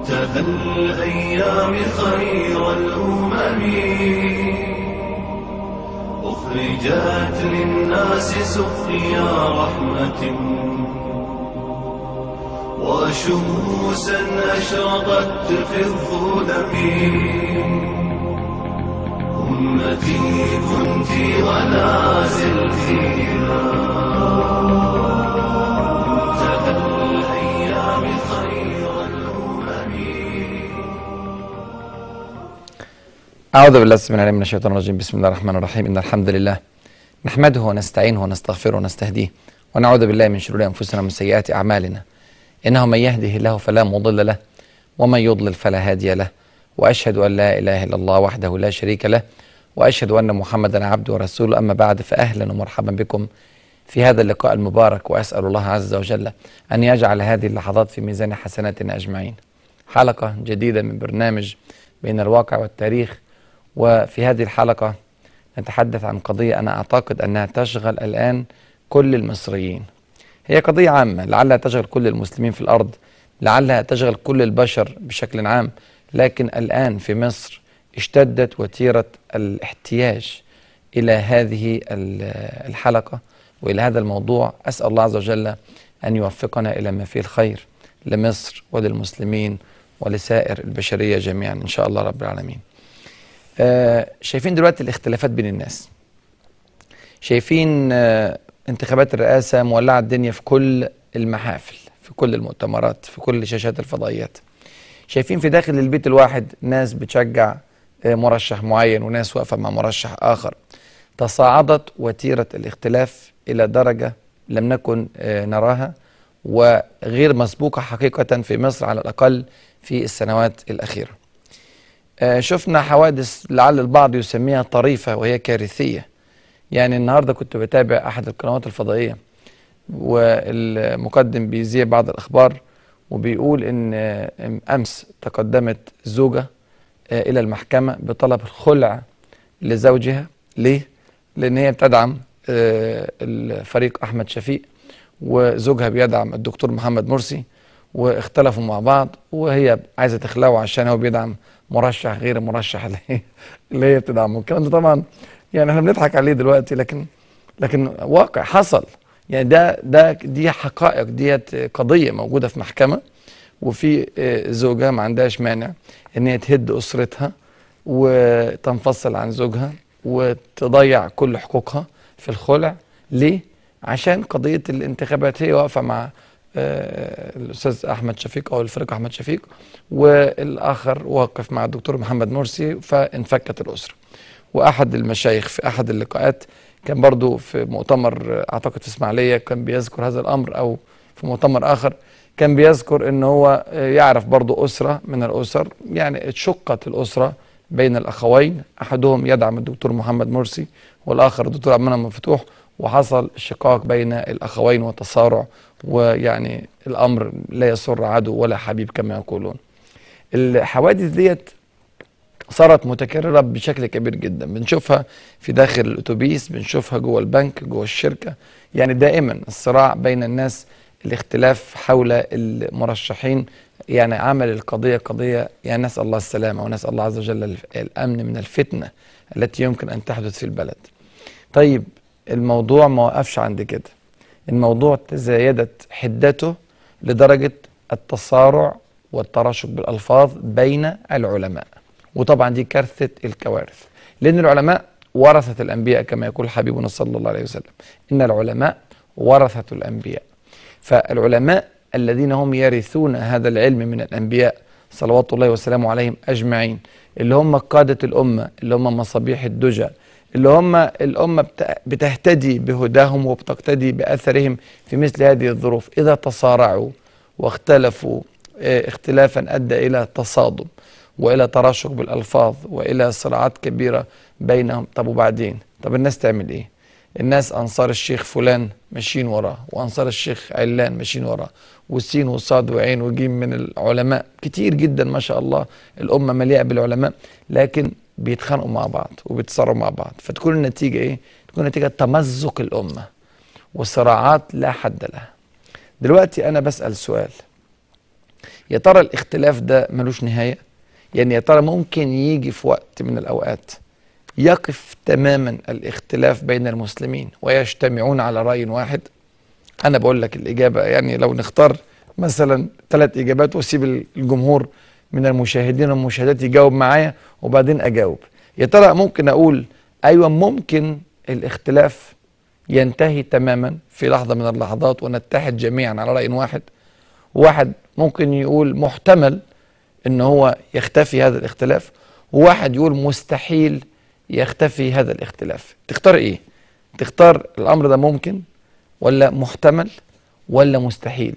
منتهى الأيام خير الأمم أخرجت للناس سقيا رحمة وشموسا أشرقت في الظلم أمتي كنت ولا زلتيها منتهى الأيام خير الأمم أعوذ بالله السميع العليم من الشيطان الرجيم بسم الله الرحمن الرحيم إن الحمد لله نحمده ونستعينه ونستغفره ونستهديه ونعوذ بالله من شرور أنفسنا ومن سيئات أعمالنا إنه من يهده الله فلا مضل له ومن يضلل فلا هادي له وأشهد أن لا إله إلا الله وحده لا شريك له وأشهد أن محمدا عبده ورسوله أما بعد فأهلا ومرحبا بكم في هذا اللقاء المبارك وأسأل الله عز وجل أن يجعل هذه اللحظات في ميزان حسناتنا أجمعين حلقة جديدة من برنامج بين الواقع والتاريخ وفي هذه الحلقة نتحدث عن قضية أنا أعتقد أنها تشغل الآن كل المصريين هي قضية عامة لعلها تشغل كل المسلمين في الأرض لعلها تشغل كل البشر بشكل عام لكن الآن في مصر اشتدت وتيرة الاحتياج إلى هذه ال- الحلقة وإلى هذا الموضوع أسأل الله عز وجل أن يوفقنا إلى ما فيه الخير لمصر وللمسلمين ولسائر البشرية جميعا إن شاء الله رب العالمين آه، شايفين دلوقتي الاختلافات بين الناس شايفين آه، انتخابات الرئاسة مولعة الدنيا في كل المحافل في كل المؤتمرات في كل شاشات الفضائيات شايفين في داخل البيت الواحد ناس بتشجع آه، مرشح معين وناس واقفة مع مرشح آخر تصاعدت وتيرة الاختلاف إلى درجة لم نكن آه، نراها وغير مسبوقة حقيقة في مصر على الأقل في السنوات الأخيرة آه، شفنا حوادث لعل البعض يسميها طريفة وهي كارثية يعني النهاردة كنت بتابع أحد القنوات الفضائية والمقدم بيذيع بعض الأخبار وبيقول إن آه، أمس تقدمت زوجة آه، إلى المحكمة بطلب الخلع لزوجها ليه؟ لأن هي بتدعم آه، الفريق أحمد شفيق وزوجها بيدعم الدكتور محمد مرسي واختلفوا مع بعض وهي عايزة تخلعه عشان هو بيدعم مرشح غير المرشح اللي هي اللي هي بتدعمه الكلام ده طبعا يعني احنا بنضحك عليه دلوقتي لكن لكن واقع حصل يعني ده ده دي حقائق ديت قضيه موجوده في محكمه وفي آه، زوجها ما عندهاش مانع ان هي تهد اسرتها وتنفصل عن زوجها وتضيع كل حقوقها في الخلع ليه؟ عشان قضيه الانتخابات هي واقفه مع آه، الاستاذ احمد شفيق او الفريق احمد شفيق والاخر واقف مع الدكتور محمد مرسي فانفكت الاسره واحد المشايخ في احد اللقاءات كان برضو في مؤتمر آه، اعتقد في اسماعيليه كان بيذكر هذا الامر او في مؤتمر اخر كان بيذكر ان هو آه، يعرف برضو اسره من الاسر يعني اتشقت الاسره بين الاخوين احدهم يدعم الدكتور محمد مرسي والاخر الدكتور عبد المنعم مفتوح وحصل شقاق بين الاخوين وتصارع ويعني الامر لا يسر عدو ولا حبيب كما يقولون الحوادث ديت صارت متكررة بشكل كبير جدا بنشوفها في داخل الأتوبيس بنشوفها جوه البنك جوه الشركة يعني دائما الصراع بين الناس الاختلاف حول المرشحين يعني عمل القضية قضية يعني نسأل الله السلامة ونسأل الله عز وجل الف- الأمن من الفتنة التي يمكن أن تحدث في البلد طيب الموضوع ما وقفش عند كده الموضوع تزايدت حدته لدرجة التصارع والتراشق بالألفاظ بين العلماء وطبعا دي كارثة الكوارث لأن العلماء ورثة الأنبياء كما يقول حبيبنا صلى الله عليه وسلم إن العلماء ورثة الأنبياء فالعلماء الذين هم يرثون هذا العلم من الأنبياء صلوات الله وسلامه عليهم أجمعين اللي هم قادة الأمة اللي هم مصابيح الدجى اللي هم الأمة بت- بتهتدي بهداهم وبتقتدي بأثرهم في مثل هذه الظروف إذا تصارعوا واختلفوا آه، اختلافا أدى إلى تصادم وإلى تراشق بالألفاظ وإلى صراعات كبيرة بينهم طب وبعدين طب الناس تعمل إيه الناس أنصار الشيخ فلان ماشيين وراه وأنصار الشيخ علان ماشيين وراه والسين وصاد وعين وجيم من العلماء كتير جدا ما شاء الله الأمة مليئة بالعلماء لكن بيتخانقوا مع بعض وبيتصارعوا مع بعض فتكون النتيجة إيه؟ تكون نتيجة تمزق الأمة وصراعات لا حد لها دلوقتي أنا بسأل سؤال يا ترى الاختلاف ده ملوش نهاية يعني يا ترى ممكن يجي في وقت من الأوقات يقف تماما الاختلاف بين المسلمين ويجتمعون على رأي واحد أنا بقول لك الإجابة يعني لو نختار مثلا ثلاث إجابات وأسيب الجمهور من المشاهدين والمشاهدات يجاوب معايا وبعدين أجاوب يا ترى ممكن أقول أيوة ممكن الاختلاف ينتهي تماما في لحظة من اللحظات ونتحد جميعا على رأي واحد واحد ممكن يقول محتمل ان هو يختفي هذا الاختلاف وواحد يقول مستحيل يختفي هذا الاختلاف تختار ايه تختار الامر ده ممكن ولا محتمل ولا مستحيل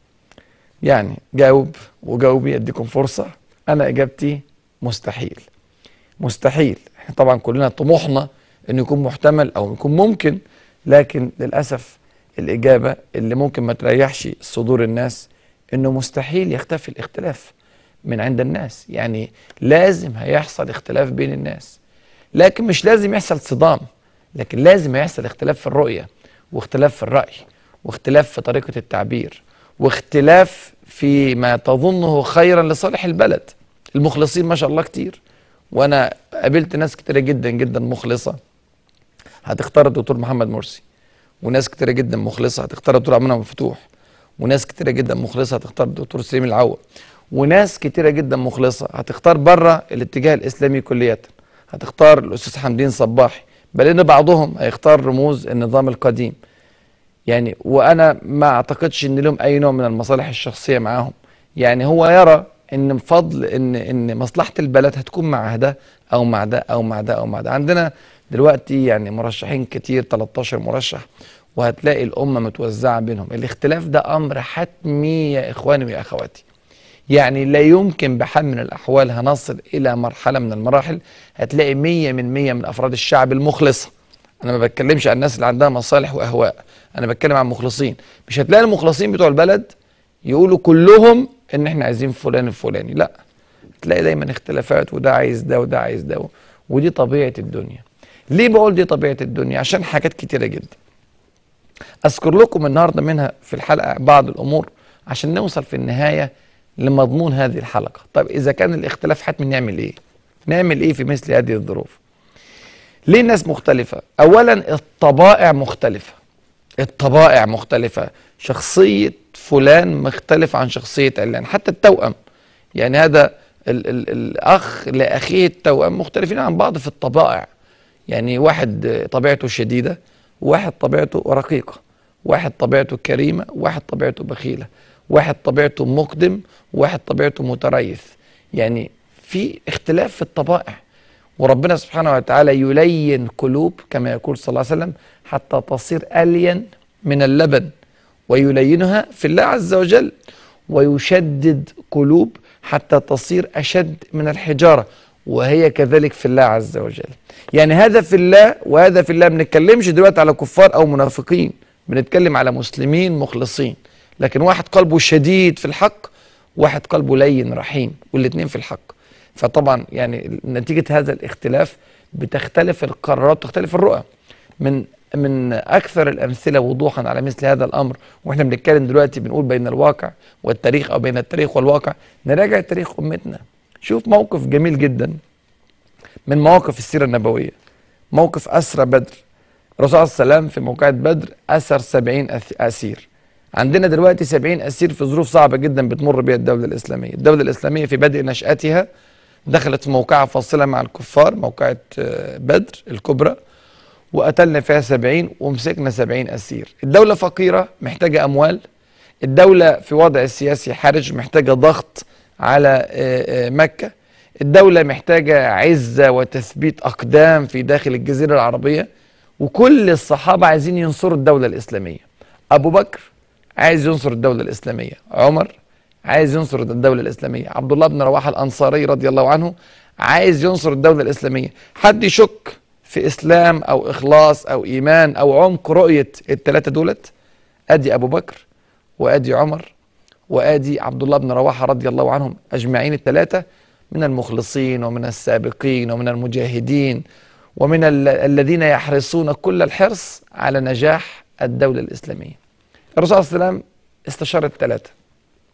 يعني جاوب وجاوبي اديكم فرصة انا اجابتي مستحيل مستحيل احنا طبعا كلنا طموحنا انه يكون محتمل او يكون ممكن لكن للأسف الإجابة اللي ممكن ما تريحش صدور الناس انه مستحيل يختفي الاختلاف من عند الناس يعني لازم هيحصل اختلاف بين الناس لكن مش لازم يحصل صدام لكن لازم يحصل اختلاف في الرؤية واختلاف في الرأي واختلاف في طريقة التعبير واختلاف في ما تظنه خيرا لصالح البلد المخلصين ما شاء الله كتير وانا قابلت ناس كتيرة جدا جدا مخلصة هتختار الدكتور محمد مرسي وناس كتيرة جدا مخلصة هتختار الدكتور عبد المنعم مفتوح وناس كتيرة جدا مخلصة هتختار الدكتور سليم العوض وناس كتيرة جدا مخلصة هتختار بره الاتجاه الإسلامي كلية هتختار الأستاذ حمدين صباحي بل إن بعضهم هيختار رموز النظام القديم يعني وأنا ما أعتقدش إن لهم أي نوع من المصالح الشخصية معاهم يعني هو يرى إن بفضل إن إن مصلحة البلد هتكون مع ده أو مع ده أو مع ده أو مع ده عندنا دلوقتي يعني مرشحين كتير 13 مرشح وهتلاقي الأمة متوزعة بينهم الاختلاف ده أمر حتمي يا إخواني ويا أخواتي يعني لا يمكن بحال من الأحوال هنصل إلى مرحلة من المراحل هتلاقي مية من مية من أفراد الشعب المخلصة أنا ما بتكلمش عن الناس اللي عندها مصالح وأهواء أنا بتكلم عن مخلصين مش هتلاقي المخلصين بتوع البلد يقولوا كلهم إن إحنا عايزين فلان الفلاني لا تلاقي دايما اختلافات وده عايز ده وده عايز ده ودي طبيعة الدنيا ليه بقول دي طبيعة الدنيا عشان حاجات كتيرة جدا أذكر لكم النهاردة منها في الحلقة بعض الأمور عشان نوصل في النهاية لمضمون هذه الحلقة طيب إذا كان الاختلاف حتمي نعمل إيه نعمل إيه في مثل هذه الظروف ليه الناس مختلفة أولا الطبائع مختلفة الطبائع مختلفة شخصية فلان مختلف عن شخصية علان حتى التوأم يعني هذا ال ال الأخ لأخيه التوأم مختلفين عن بعض في الطبائع يعني واحد طبيعته شديدة واحد طبيعته رقيقة واحد طبيعته كريمة واحد طبيعته بخيلة واحد طبيعته مقدم واحد طبيعته متريث يعني في اختلاف في الطبائع وربنا سبحانه وتعالى يلين قلوب كما يقول صلى الله عليه وسلم حتى تصير ألين من اللبن ويلينها في الله عز وجل ويشدد قلوب حتى تصير أشد من الحجارة وهي كذلك في الله عز وجل يعني هذا في الله وهذا في الله ما بنتكلمش دلوقتي على كفار أو منافقين بنتكلم على مسلمين مخلصين لكن واحد قلبه شديد في الحق واحد قلبه لين رحيم والاثنين في الحق فطبعا يعني نتيجة هذا الاختلاف بتختلف القرارات تختلف الرؤى من من اكثر الامثله وضوحا على مثل هذا الامر واحنا بنتكلم دلوقتي بنقول بين الواقع والتاريخ او بين التاريخ والواقع نراجع تاريخ امتنا شوف موقف جميل جدا من مواقف السيره النبويه موقف اسرى بدر الرسول صلى الله عليه وسلم في موقعة بدر أسر 70 أسير عندنا دلوقتي 70 أسير في ظروف صعبة جدا بتمر بها الدولة الإسلامية الدولة الإسلامية في بدء نشأتها دخلت في موقعة فاصلة مع الكفار موقعة بدر الكبرى وقتلنا فيها 70 ومسكنا 70 أسير الدولة فقيرة محتاجة أموال الدولة في وضع سياسي حرج محتاجة ضغط على مكة الدولة محتاجة عزة وتثبيت أقدام في داخل الجزيرة العربية وكل الصحابة عايزين ينصروا الدولة الإسلامية أبو بكر عايز ينصر الدولة الإسلامية عمر عايز ينصر الدولة الإسلامية عبد الله بن رواحة الأنصاري رضي الله عنه عايز ينصر الدولة الإسلامية حد يشك في إسلام أو إخلاص أو إيمان أو عمق رؤية الثلاثة دولت أدي أبو بكر وأدي عمر وأدي عبد الله بن رواحة رضي الله عنهم أجمعين الثلاثة من المخلصين ومن السابقين ومن المجاهدين ومن ال الذين يحرصون كل الحرص على نجاح الدولة الإسلامية الرسول صلى الله عليه وسلم استشار الثلاثة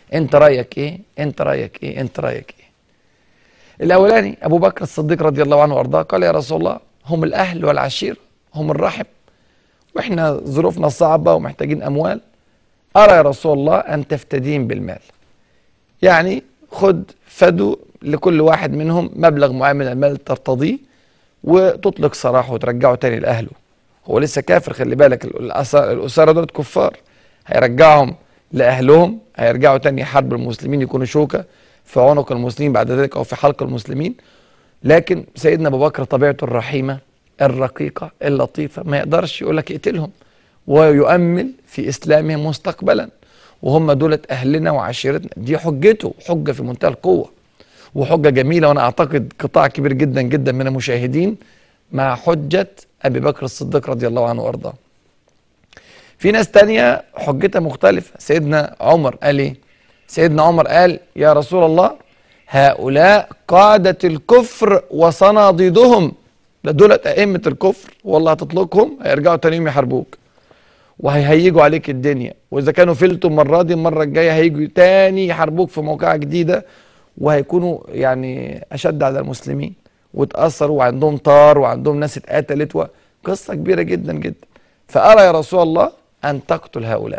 انت رايك ايه انت رايك ايه انت رايك ايه الاولاني ابو بكر الصديق رضي الله عنه وارضاه قال يا رسول الله هم الاهل والعشيره هم الرحم واحنا ظروفنا صعبه ومحتاجين اموال ارى يا رسول الله ان تفتدين بالمال يعني خد فدو لكل واحد منهم مبلغ معين من المال ترتضيه وتطلق سراحه وترجعه تاني لاهله هو لسه كافر خلي بالك الأسرة, الأسرة دول كفار هيرجعهم لأهلهم هيرجعوا تاني يحارب المسلمين يكونوا شوكة في عنق المسلمين بعد ذلك أو في حلق المسلمين لكن سيدنا أبو بكر طبيعته الرحيمة الرقيقة اللطيفة ما يقدرش يقول لك اقتلهم ويؤمل في إسلامهم مستقبلا وهم دولة أهلنا وعشيرتنا دي حجته حجة في منتهى القوة وحجة جميلة وأنا أعتقد قطاع كبير جدا جدا من المشاهدين مع حجة أبي بكر الصديق رضي الله عنه وأرضاه في ناس تانية حجتها مختلفة سيدنا عمر قال إيه سيدنا عمر قال يا رسول الله هؤلاء قادة الكفر وصناديدهم ده دولة أئمة الكفر والله هتطلقهم هيرجعوا تاني يوم يحاربوك وهيهيجوا عليك الدنيا وإذا كانوا فلتوا المرة دي المرة الجاية هيجوا تاني يحاربوك في موقعة جديدة وهيكونوا يعني أشد على المسلمين واتأثروا وعندهم طار وعندهم ناس اتقتلت وقصة كبيرة جدا جدا فأرى يا رسول الله أن تقتل هؤلاء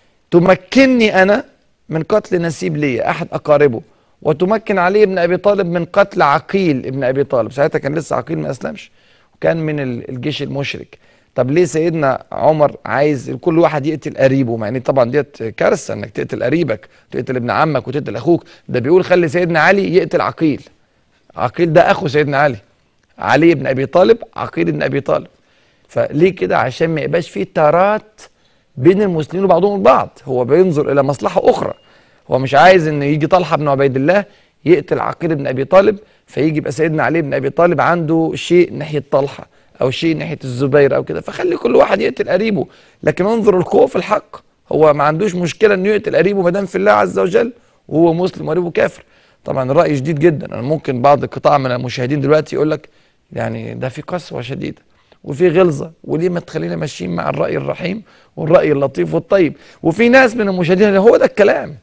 تمكنني أنا من قتل نسيب لي أحد أقاربه وتمكن علي بن أبي طالب من قتل عقيل ابن أبي طالب ساعتها كان لسه عقيل ما أسلمش وكان من الجيش المشرك طب ليه سيدنا عمر عايز كل واحد يقتل قريبه مع ان طبعا ديت كارثه انك تقتل قريبك تقتل ابن عمك وتقتل اخوك ده بيقول خلي سيدنا علي يقتل عقيل عقيل ده اخو سيدنا علي علي بن ابي طالب عقيل بن ابي طالب فليه كده عشان ما يبقاش فيه تارات بين المسلمين وبعضهم البعض هو بينظر الى مصلحه اخرى هو مش عايز ان يجي طلحه بن عبيد الله يقتل عقيل بن ابي طالب فيجي يبقى سيدنا علي بن ابي طالب عنده شيء ناحيه طلحه او شيء ناحيه الزبير او كده فخلي كل واحد يقتل قريبه لكن انظر القوه في الحق هو ما عندوش مشكله انه يقتل قريبه ما دام في الله عز وجل وهو مسلم وقريبه كافر طبعا الراي شديد جدا انا ممكن بعض القطاع من المشاهدين دلوقتي يقول لك يعني ده في قسوه شديده وفي غلظه وليه ما تخلينا ماشيين مع الراي الرحيم والراي اللطيف والطيب وفي ناس من المشاهدين اللي هو ده الكلام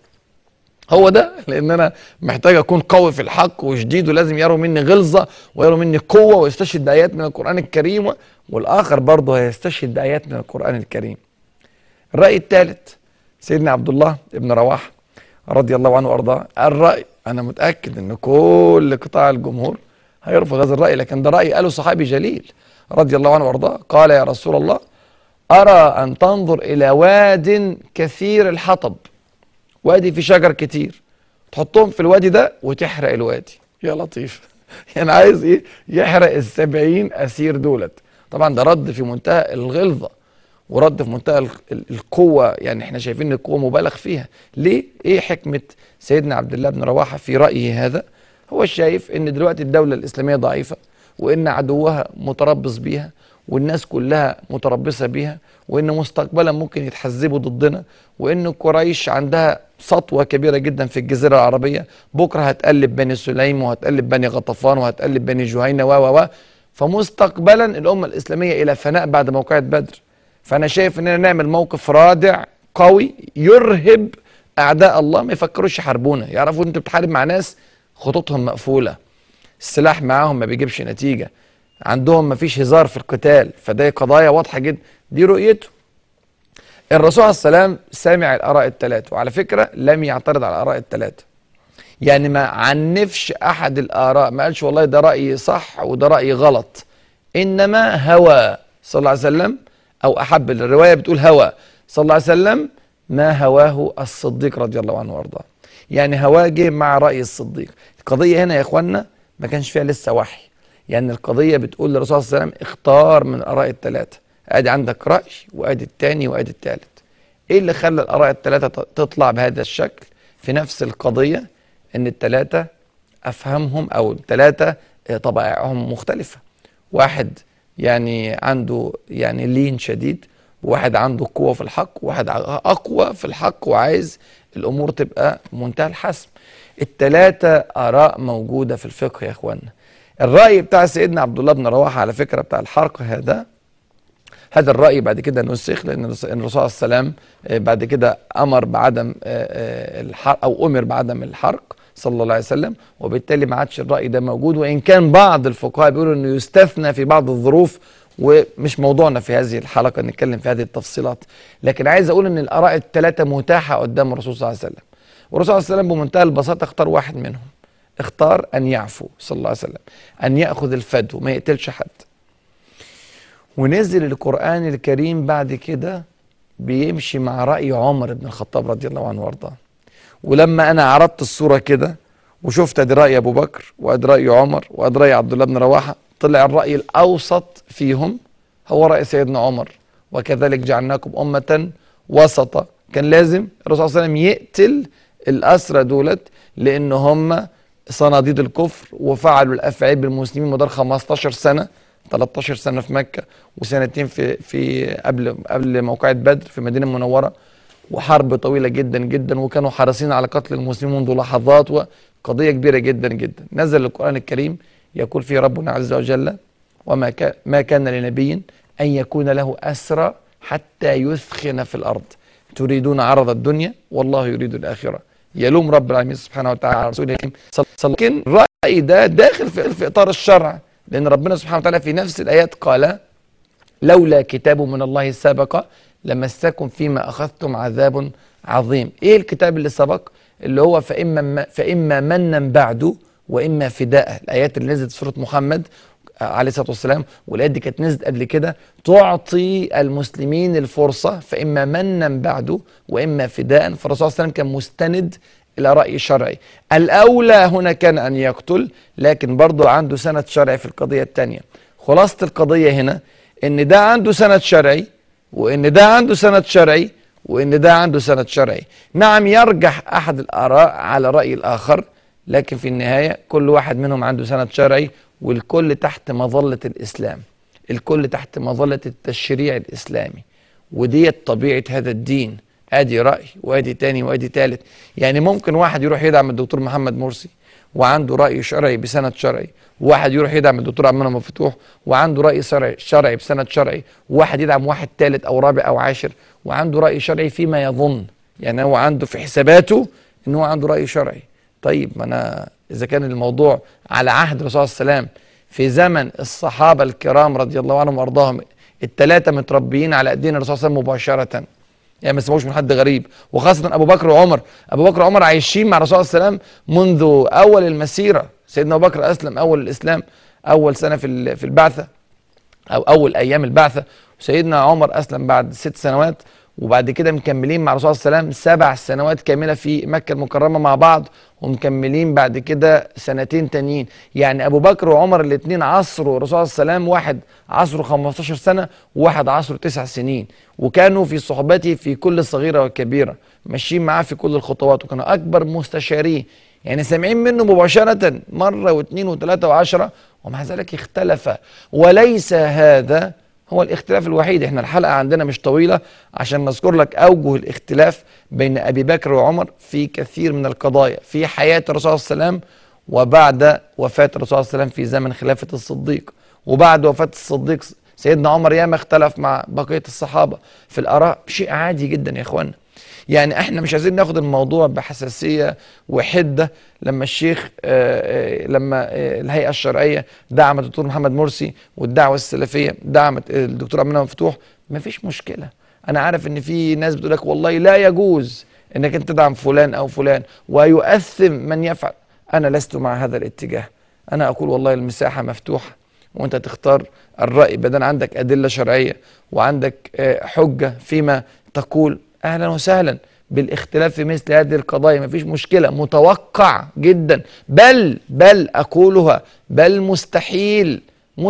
هو ده لان انا محتاج اكون قوي في الحق وشديد ولازم يروا مني غلظه ويروا مني قوه ويستشهد بايات من القران الكريم والاخر برضه هيستشهد بايات من القران الكريم. الراي الثالث سيدنا عبد الله بن رواحه رضي الله عنه وارضاه الراي انا متاكد ان كل قطاع الجمهور هيرفض هذا الراي لكن ده راي قاله صحابي جليل رضي الله عنه وارضاه قال يا رسول الله ارى ان تنظر الى واد كثير الحطب وادي في شجر كتير تحطهم في الوادي ده وتحرق الوادي يا لطيف يعني عايز ايه يحرق السبعين اسير دولت طبعا ده رد في منتهى الغلظه ورد في منتهى القوه يعني احنا شايفين ان القوه مبالغ فيها ليه ايه حكمه سيدنا عبد الله بن رواحه في رايه هذا هو شايف ان دلوقتي الدوله الاسلاميه ضعيفه وان عدوها متربص بيها والناس كلها متربصه بيها وان مستقبلا ممكن يتحزبوا ضدنا وان قريش عندها سطوه كبيره جدا في الجزيره العربيه بكره هتقلب بني سليم وهتقلب بني غطفان وهتقلب بني جهينه و و و فمستقبلا الامه الاسلاميه الى فناء بعد موقعه بدر فانا شايف اننا نعمل موقف رادع قوي يرهب اعداء الله ما يفكروش يحاربونا يعرفوا انت بتحارب مع ناس خطوطهم مقفوله السلاح معاهم ما بيجيبش نتيجه عندهم ما فيش هزار في القتال فده قضايا واضحه جدا دي رؤيته الرسول عليه السلام سامع الاراء الثلاث وعلى فكره لم يعترض على الاراء الثلاث يعني ما عنفش احد الاراء ما قالش والله ده رايي صح وده رايي غلط انما هوى صلى الله عليه وسلم او احب الروايه بتقول هوى صلى الله عليه وسلم ما هواه الصديق رضي الله عنه وارضاه يعني هواه جه مع راي الصديق القضيه هنا يا اخوانا ما كانش فيها لسه وحي يعني القضيه بتقول للرسول صلى الله عليه وسلم اختار من الاراء الثلاثه ادي عندك راي وادي الثاني وادي الثالث ايه اللي خلى الاراء الثلاثه تطلع بهذا الشكل في نفس القضيه ان الثلاثه افهمهم او الثلاثه طبائعهم مختلفه واحد يعني عنده يعني لين شديد وواحد عنده قوه في الحق وواحد اقوى في الحق وعايز الامور تبقى منتهى الحسم الثلاثه اراء موجوده في الفقه يا اخوانا الراي بتاع سيدنا عبد الله بن رواحه على فكره بتاع الحرق هذا هذا الراي بعد كده نسخ لان الرس- إن الرسول صلى الله عليه وسلم آه، بعد كده امر بعدم آه، آه، الحرق او امر بعدم الحرق صلى الله عليه وسلم وبالتالي ما عادش الراي ده موجود وان كان بعض الفقهاء بيقولوا انه يستثنى في بعض الظروف ومش موضوعنا في هذه الحلقه نتكلم في هذه التفصيلات لكن عايز اقول ان الاراء الثلاثه متاحه قدام الرسول صلى الله عليه وسلم والرسول صلى الله عليه وسلم بمنتهى البساطه اختار واحد منهم اختار ان يعفو صلى الله عليه وسلم ان ياخذ الفدو ما يقتلش حد ونزل القرآن الكريم بعد كده بيمشي مع رأي عمر بن الخطاب رضي الله عنه وارضاه ولما أنا عرضت الصورة كده وشفت ادي رأي أبو بكر وادي رأي عمر وادي رأي عبد الله بن رواحة طلع الرأي الأوسط فيهم هو رأي سيدنا عمر وكذلك جعلناكم أمة وسطا كان لازم الرسول صلى الله عليه وسلم يقتل الأسرى دولت لأن هم صناديد الكفر وفعلوا الأفعال بالمسلمين مدار 15 سنة 13 سنة في مكة وسنتين في في قبل قبل موقعة بدر في المدينة المنورة وحرب طويلة جدا جدا وكانوا حريصين على قتل المسلمين منذ لحظات وقضية كبيرة جدا جدا نزل القرآن الكريم يقول فيه ربنا عز وجل وما كان ما كان لنبي أن يكون له أسرى حتى يثخن في الأرض تريدون عرض الدنيا والله يريد الآخرة يلوم رب العالمين سبحانه وتعالى على رسوله الكريم صلى الله عليه وسلم لكن الرأي ده داخل في, في إطار الشرع لأن ربنا سبحانه وتعالى في نفس الآيات قال لولا كتاب من الله سبق لمسكم فيما أخذتم عذاب عظيم إيه الكتاب اللي سبق اللي هو فإما, فإما منا بعد وإما فداء الآيات اللي نزلت في سورة محمد عليه الصلاة والسلام والآيات دي كانت نزلت قبل كده تعطي المسلمين الفرصة فإما منا بعد وإما فداء فالرسول صلى الله عليه وسلم كان مستند إلى رأي شرعي الأولى هنا كان أن يقتل لكن برضه عنده سند شرعي في القضية الثانية خلاصة القضية هنا إن ده عنده سند شرعي وإن ده عنده سند شرعي وإن ده عنده سند شرعي نعم يرجح أحد الآراء على رأي الآخر لكن في النهاية كل واحد منهم عنده سند شرعي والكل تحت مظلة الإسلام الكل تحت مظلة التشريع الإسلامي ودي طبيعة هذا الدين ادي رأي وادي تاني وادي تالت يعني ممكن واحد يروح يدعم الدكتور محمد مرسي وعنده رأي شرعي بسند شرعي وواحد يروح يدعم الدكتور عبد المنعم مفتوح وعنده رأي شرعي شرعي بسند شرعي وواحد يدعم واحد ثالث أو رابع أو عاشر وعنده رأي شرعي فيما يظن يعني هو عنده في حساباته إن هو عنده رأي شرعي طيب ما أنا إذا كان الموضوع على عهد الرسول صلى الله عليه وسلم في زمن الصحابة الكرام رضي الله عنهم وأرضاهم الثلاثة متربيين على أيدين الرسول صلى الله عليه وسلم مباشرة يعني ما سمعوش من حد غريب وخاصة أبو بكر وعمر أبو بكر وعمر عايشين مع الرسول صلى الله عليه وسلم منذ أول المسيرة سيدنا أبو بكر أسلم أول الإسلام أول سنة في في البعثة أو أول أيام البعثة وسيدنا عمر أسلم بعد ست سنوات وبعد كده مكملين مع الرسول صلى الله عليه وسلم سبع سنوات كاملة في مكة المكرمة مع بعض ومكملين بعد كده سنتين تانيين يعني أبو بكر وعمر الاثنين عصروا الرسول صلى الله عليه وسلم واحد عصره 15 سنة وواحد عصره تسع سنين وكانوا في صحبته في كل صغيرة وكبيرة ماشيين معاه في كل الخطوات وكانوا أكبر مستشاريه يعني سامعين منه مباشرة مرة واثنين وثلاثة وعشرة ومع ذلك اختلف وليس هذا هو الاختلاف الوحيد احنا الحلقة عندنا مش طويلة عشان نذكر لك أوجه الاختلاف بين أبي بكر وعمر في كثير من القضايا في حياة الرسول صلى الله عليه وسلم وبعد وفاة الرسول صلى الله عليه وسلم في زمن خلافة الصديق وبعد وفاة الصديق سيدنا عمر ياما اختلف مع بقية الصحابة في الآراء شيء عادي جدا يا إخوانا يعني احنا مش عايزين ناخد الموضوع بحساسيه وحده لما الشيخ آآ آآ لما آآ الهيئه الشرعيه دعمت الدكتور محمد مرسي والدعوه السلفيه دعمت الدكتور عبد المنعم مفتوح مفيش مشكله انا عارف ان في ناس بتقول لك والله لا يجوز انك انت تدعم فلان او فلان ويؤثم من يفعل انا لست مع هذا الاتجاه انا اقول والله المساحه مفتوحه وانت تختار الراي بدل عندك ادله شرعيه وعندك حجه فيما تقول اهلا وسهلا بالاختلاف في مثل هذه القضايا مفيش مشكله متوقع جدا بل بل اقولها بل مستحيل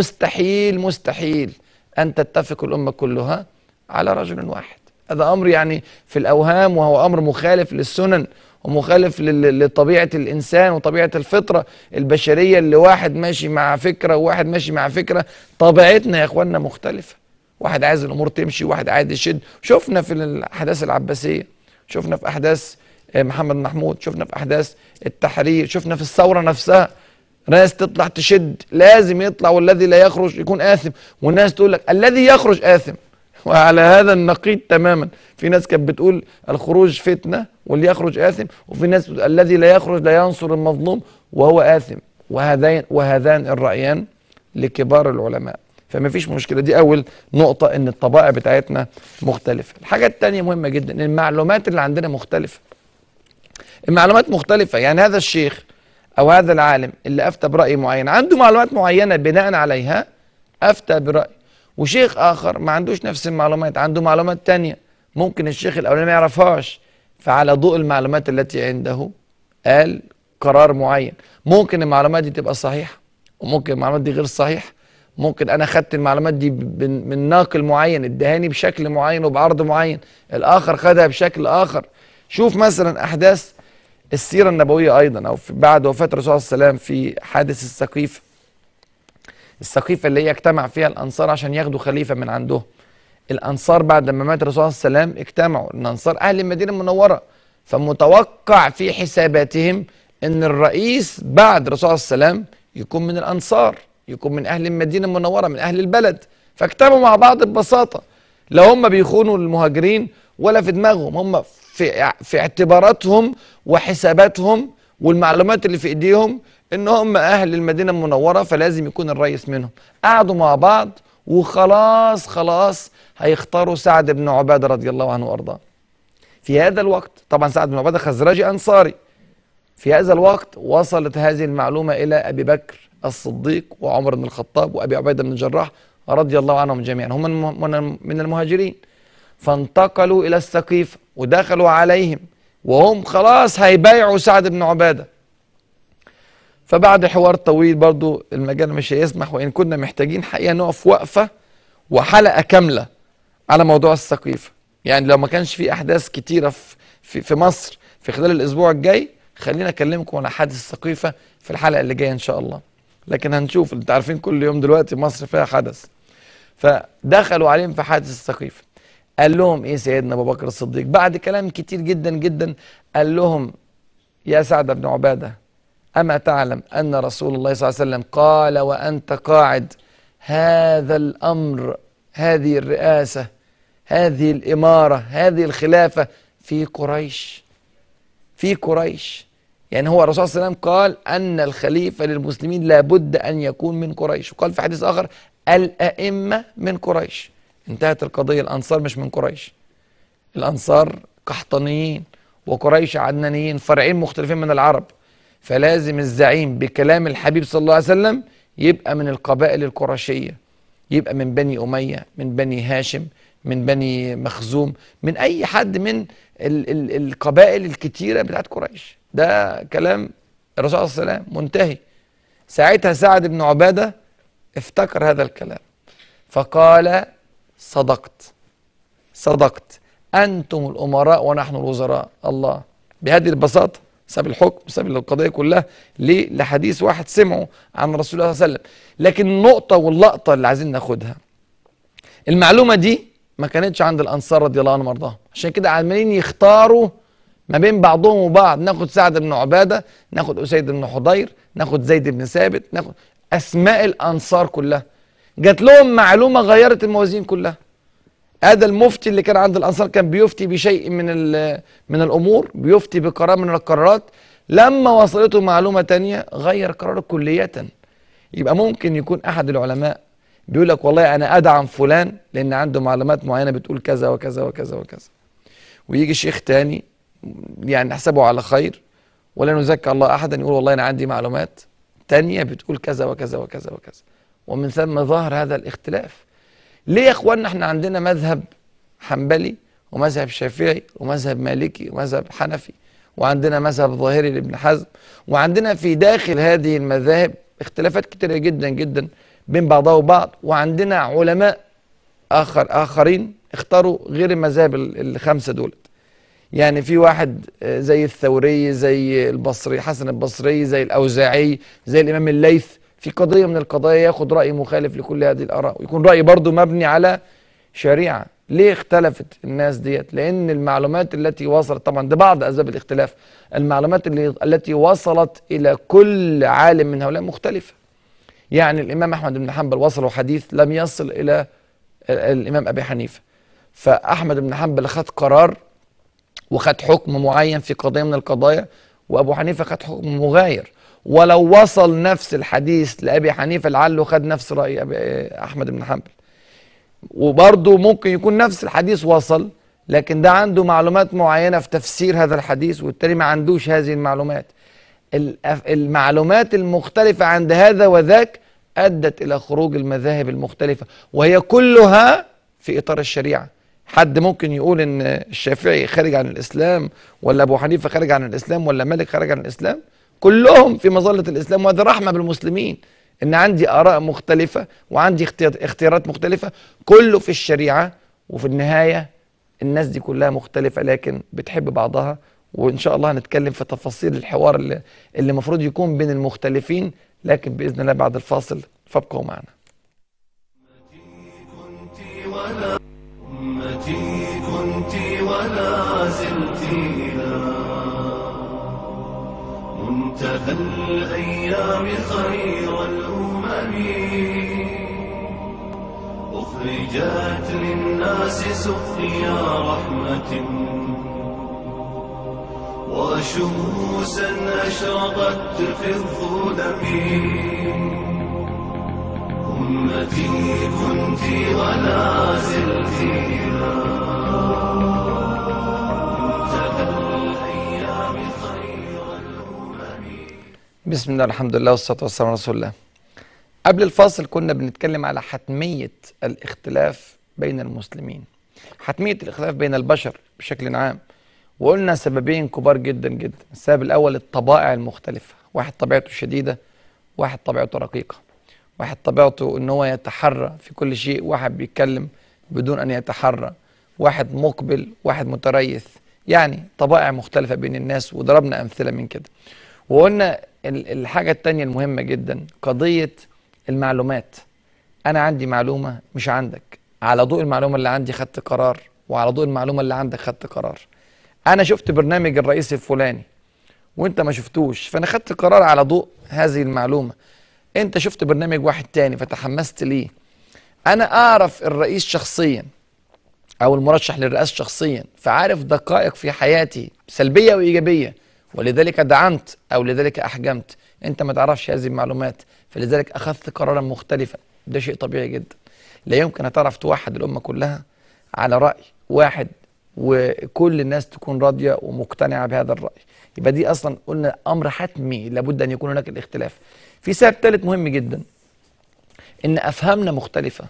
مستحيل مستحيل ان تتفق الامه كلها على رجل واحد هذا امر يعني في الاوهام وهو امر مخالف للسنن ومخالف لطبيعه الانسان وطبيعه الفطره البشريه اللي واحد ماشي مع فكره وواحد ماشي مع فكره طبيعتنا يا اخواننا مختلفه واحد عايز الامور تمشي واحد عايز يشد شفنا في الاحداث العباسيه شفنا في احداث محمد محمود شفنا في احداث التحرير شفنا في الثوره نفسها ناس تطلع تشد لازم يطلع والذي لا يخرج يكون آثم والناس تقول لك الذي يخرج آثم وعلى هذا النقيض تماما في ناس كانت بتقول الخروج فتنة واللي يخرج آثم وفي ناس بتقول الذي لا يخرج لا ينصر المظلوم وهو آثم وهذين وهذان الرأيان لكبار العلماء فما فيش مشكلة دي أول نقطة إن الطبائع بتاعتنا مختلفة الحاجة التانية مهمة جدا إن المعلومات اللي عندنا مختلفة المعلومات مختلفة يعني هذا الشيخ أو هذا العالم اللي أفتى برأي معين عنده معلومات معينة بناء عليها أفتى برأي وشيخ آخر ما عندوش نفس المعلومات عنده معلومات تانية ممكن الشيخ الأولاني ما يعرفهاش فعلى ضوء المعلومات التي عنده قال قرار معين ممكن المعلومات دي تبقى صحيحة وممكن المعلومات دي غير صحيحة ممكن انا خدت المعلومات دي ب- من من ناقل معين ادهاني بشكل معين وبعرض معين الاخر خدها بشكل اخر شوف مثلا احداث السيره النبويه ايضا او في بعد وفاه الرسول صلى الله عليه وسلم في حادث السقيف السقيفه اللي هي اجتمع فيها الانصار عشان ياخدوا خليفه من عندهم الانصار بعد ما مات الرسول صلى الله عليه وسلم اجتمعوا الانصار اهل المدينه المنوره فمتوقع في حساباتهم ان الرئيس بعد الرسول صلى الله عليه وسلم يكون من الانصار يكون من اهل المدينه المنوره من اهل البلد فاجتمعوا مع بعض ببساطه لا هم بيخونوا المهاجرين ولا في دماغهم هم في في اعتباراتهم وحساباتهم والمعلومات اللي في ايديهم ان هم اهل المدينه المنوره فلازم يكون الرئيس منهم قعدوا مع بعض وخلاص خلاص هيختاروا سعد بن عباده رضي الله عنه وارضاه في هذا الوقت طبعا سعد بن عباده خزرجي انصاري في هذا الوقت وصلت هذه المعلومه الى ابي بكر الصديق وعمر بن الخطاب وابي عبيده بن الجراح رضي الله عنهم جميعا هم من من- من المهاجرين فانتقلوا الى السقيف ودخلوا عليهم وهم خلاص هيبايعوا سعد بن عباده فبعد حوار طويل برضو المجال مش هيسمح وان كنا محتاجين حقيقه نقف وقفه وحلقه كامله على موضوع السقيفه يعني لو ما كانش في احداث كتيره في في, في مصر في خلال الاسبوع الجاي خلينا اكلمكم على حادث السقيفه في الحلقه اللي جايه ان شاء الله لكن هنشوف انتوا عارفين كل يوم دلوقتي مصر فيها حدث فدخلوا عليهم في حادث السقيفه قال لهم ايه سيدنا ابو بكر الصديق بعد كلام كتير جدا جدا قال لهم يا سعد بن عباده اما تعلم ان رسول الله صلى الله عليه وسلم قال وانت قاعد هذا الامر هذه الرئاسه هذه الاماره هذه الخلافه في قريش في قريش يعني هو الرسول صلى الله عليه وسلم قال ان الخليفه للمسلمين لابد ان يكون من قريش وقال في حديث اخر الائمه من قريش انتهت القضيه الانصار مش من قريش الانصار قحطانيين وقريش عدنانيين فرعين مختلفين من العرب فلازم الزعيم بكلام الحبيب صلى الله عليه وسلم يبقى من القبائل القرشيه يبقى من بني اميه من بني هاشم من بني مخزوم من اي حد من ال ال القبائل الكتيره بتاعت قريش ده كلام الرسول صلى الله عليه وسلم منتهي ساعتها سعد بن عباده افتكر هذا الكلام فقال صدقت صدقت أنتم الأمراء ونحن الوزراء الله بهذه البساطة ساب الحكم ساب القضية كلها ليه؟ لحديث واحد سمعه عن رسول الله صلى الله عليه وسلم لكن النقطة واللقطة اللي عايزين ناخدها المعلومة دي ما كانتش عند الأنصار رضي الله عنهم وارضاهم عشان كده عمالين يختاروا ما بين بعضهم وبعض ناخد سعد بن عبادة ناخد أسيد بن حضير ناخد زيد بن ثابت ناخد أسماء الأنصار كلها جات لهم معلومة غيرت الموازين كلها هذا المفتي اللي كان عند الانصار كان بيفتي بشيء من ال- من الامور بيفتي بقرار من القرارات لما وصلته معلومه تانية غير قراره كليه يبقى ممكن يكون احد العلماء بيقول لك والله انا ادعم فلان لان عنده معلومات معينه بتقول كذا وكذا وكذا وكذا ويجي شيخ تاني يعني نحسبه على خير ولا نزكى الله احدا يقول والله انا عندي معلومات تانية بتقول كذا وكذا وكذا وكذا ومن ثم ظهر هذا الاختلاف ليه يا اخوانا احنا عندنا مذهب حنبلي ومذهب شافعي ومذهب مالكي ومذهب حنفي وعندنا مذهب ظاهري لابن حزم وعندنا في داخل هذه المذاهب اختلافات كتيرة جدا جدا بين بعضها وبعض وعندنا علماء آخر آخرين اختاروا غير المذاهب ال- الخمسة دولت يعني في واحد آه، زي الثوري زي البصري حسن البصري زي الأوزاعي زي الإمام الليث في قضية من القضايا ياخد رأي مخالف لكل هذه الآراء ويكون رأي برضه مبني على شريعة ليه اختلفت الناس ديت لأن المعلومات التي وصلت طبعا ده بعض أسباب الاختلاف المعلومات اللي التي وصلت إلى كل عالم من هؤلاء مختلفة يعني الإمام أحمد بن حنبل وصله حديث لم يصل إلى ال- الإمام أبي حنيفة فاحمد بن حنبل خد قرار وخد حكم معين في قضيه من القضايا وابو حنيفه خد حكم مغاير ولو وصل نفس الحديث لابي حنيفه لعله خد نفس راي أبي احمد بن حنبل وبرضه ممكن يكون نفس الحديث وصل لكن ده عنده معلومات معينه في تفسير هذا الحديث والتاني ما عندوش هذه المعلومات الأف- المعلومات المختلفه عند هذا وذاك ادت الى خروج المذاهب المختلفه وهي كلها في اطار الشريعه حد ممكن يقول ان الشافعي خارج عن الاسلام ولا ابو حنيفه خارج عن الاسلام ولا مالك خارج عن الاسلام كلهم في مظله الاسلام وهذا رحمه بالمسلمين ان عندي اراء مختلفه وعندي اختيار- اختيارات مختلفه كله في الشريعه وفي النهايه الناس دي كلها مختلفه لكن بتحب بعضها وان شاء الله هنتكلم في تفاصيل الحوار اللي اللي المفروض يكون بين المختلفين لكن باذن الله بعد الفاصل فابقوا معنا كنت ولا أمتي كنت ولا زلت إلى منتهى الأيام خير الأمم أخرجت للناس سقيا رحمة وشموسا أشرقت في الظلم أمتي كنت ولا زلت إلى منتهى الأيام خير الأمم بسم الله الحمد لله والصلاة والسلام على رسول الله قبل الفاصل كنا بنتكلم على حتمية الاختلاف بين المسلمين حتمية الاختلاف بين البشر بشكل عام وقلنا سببين كبار جدا جدا السبب الأول الطبائع المختلفة واحد طبيعته شديدة واحد طبيعته رقيقة واحد طبيعته ان هو يتحرى في كل شيء واحد بيتكلم بدون ان يتحرى واحد مقبل واحد متريث يعني طبائع مختلفة بين الناس وضربنا أمثلة من كده وقلنا ال- الحاجة التانية المهمة جدا قضية المعلومات أنا عندي معلومة مش عندك على ضوء المعلومة اللي عندي خدت قرار وعلى ضوء المعلومة اللي عندك خدت قرار أنا شفت برنامج الرئيس الفلاني وانت ما شفتوش فانا خدت قرار على ضوء هذه المعلومه انت شفت برنامج واحد تاني فتحمست ليه انا اعرف الرئيس شخصيا او المرشح للرئاسه شخصيا فعارف دقائق في حياتي سلبيه وايجابيه ولذلك دعمت او لذلك احجمت انت ما تعرفش هذه المعلومات فلذلك اخذت قرارا مختلفا ده شيء طبيعي جدا لا يمكن هتعرف توحد الامه كلها على راي واحد وكل الناس تكون راضيه ومقتنعه بهذا الراي يبقى دي اصلا قلنا امر حتمي لابد ان يكون هناك الاختلاف في سبب ثالث مهم جدا ان افهامنا مختلفه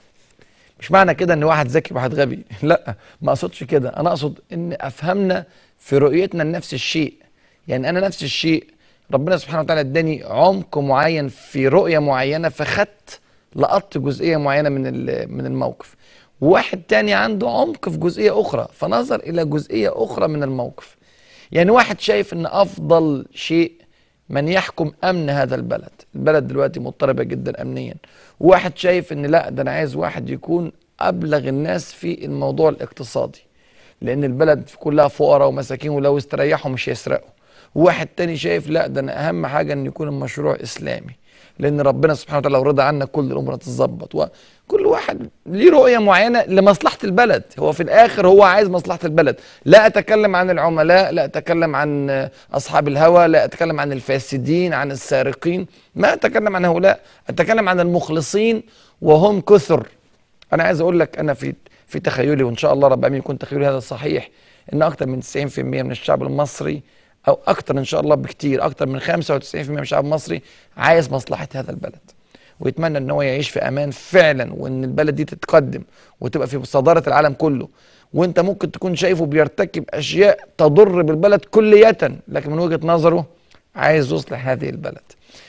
مش معنى كده ان واحد ذكي وواحد غبي لا ما اقصدش كده انا اقصد ان افهمنا في رؤيتنا لنفس الشيء يعني انا نفس الشيء ربنا سبحانه وتعالى اداني عمق معين في رؤيه معينه فخدت لقطت جزئيه معينه من ال- من الموقف وواحد تاني عنده عمق في جزئيه اخرى فنظر الى جزئيه اخرى من الموقف يعني واحد شايف ان افضل شيء من يحكم امن هذا البلد البلد دلوقتي مضطربه جدا امنيا وواحد شايف ان لا ده انا عايز واحد يكون ابلغ الناس في الموضوع الاقتصادي لان البلد كلها فقراء ومساكين ولو استريحوا مش هيسرقوا وواحد تاني شايف لا ده انا اهم حاجه ان يكون المشروع اسلامي لان ربنا سبحانه وتعالى لو رضى عنا كل الامور هتتظبط وكل واحد ليه رؤيه معينه لمصلحه البلد هو في الاخر هو عايز مصلحه البلد لا اتكلم عن العملاء لا اتكلم عن آه، اصحاب الهوى لا اتكلم عن الفاسدين عن السارقين ما اتكلم عن هؤلاء اتكلم عن المخلصين وهم كثر انا عايز اقول لك انا في في تخيلي وان شاء الله رب العالمين يكون تخيلي هذا صحيح ان اكثر من 90% من الشعب المصري او اكثر ان شاء الله بكتير اكثر من 95% من الشعب المصري عايز مصلحه هذا البلد ويتمنى ان هو يعيش في امان فعلا وان البلد دي تتقدم وتبقى في صداره العالم كله وانت ممكن تكون شايفه بيرتكب اشياء تضر بالبلد كليه لكن من وجهه نظره عايز يصلح هذه البلد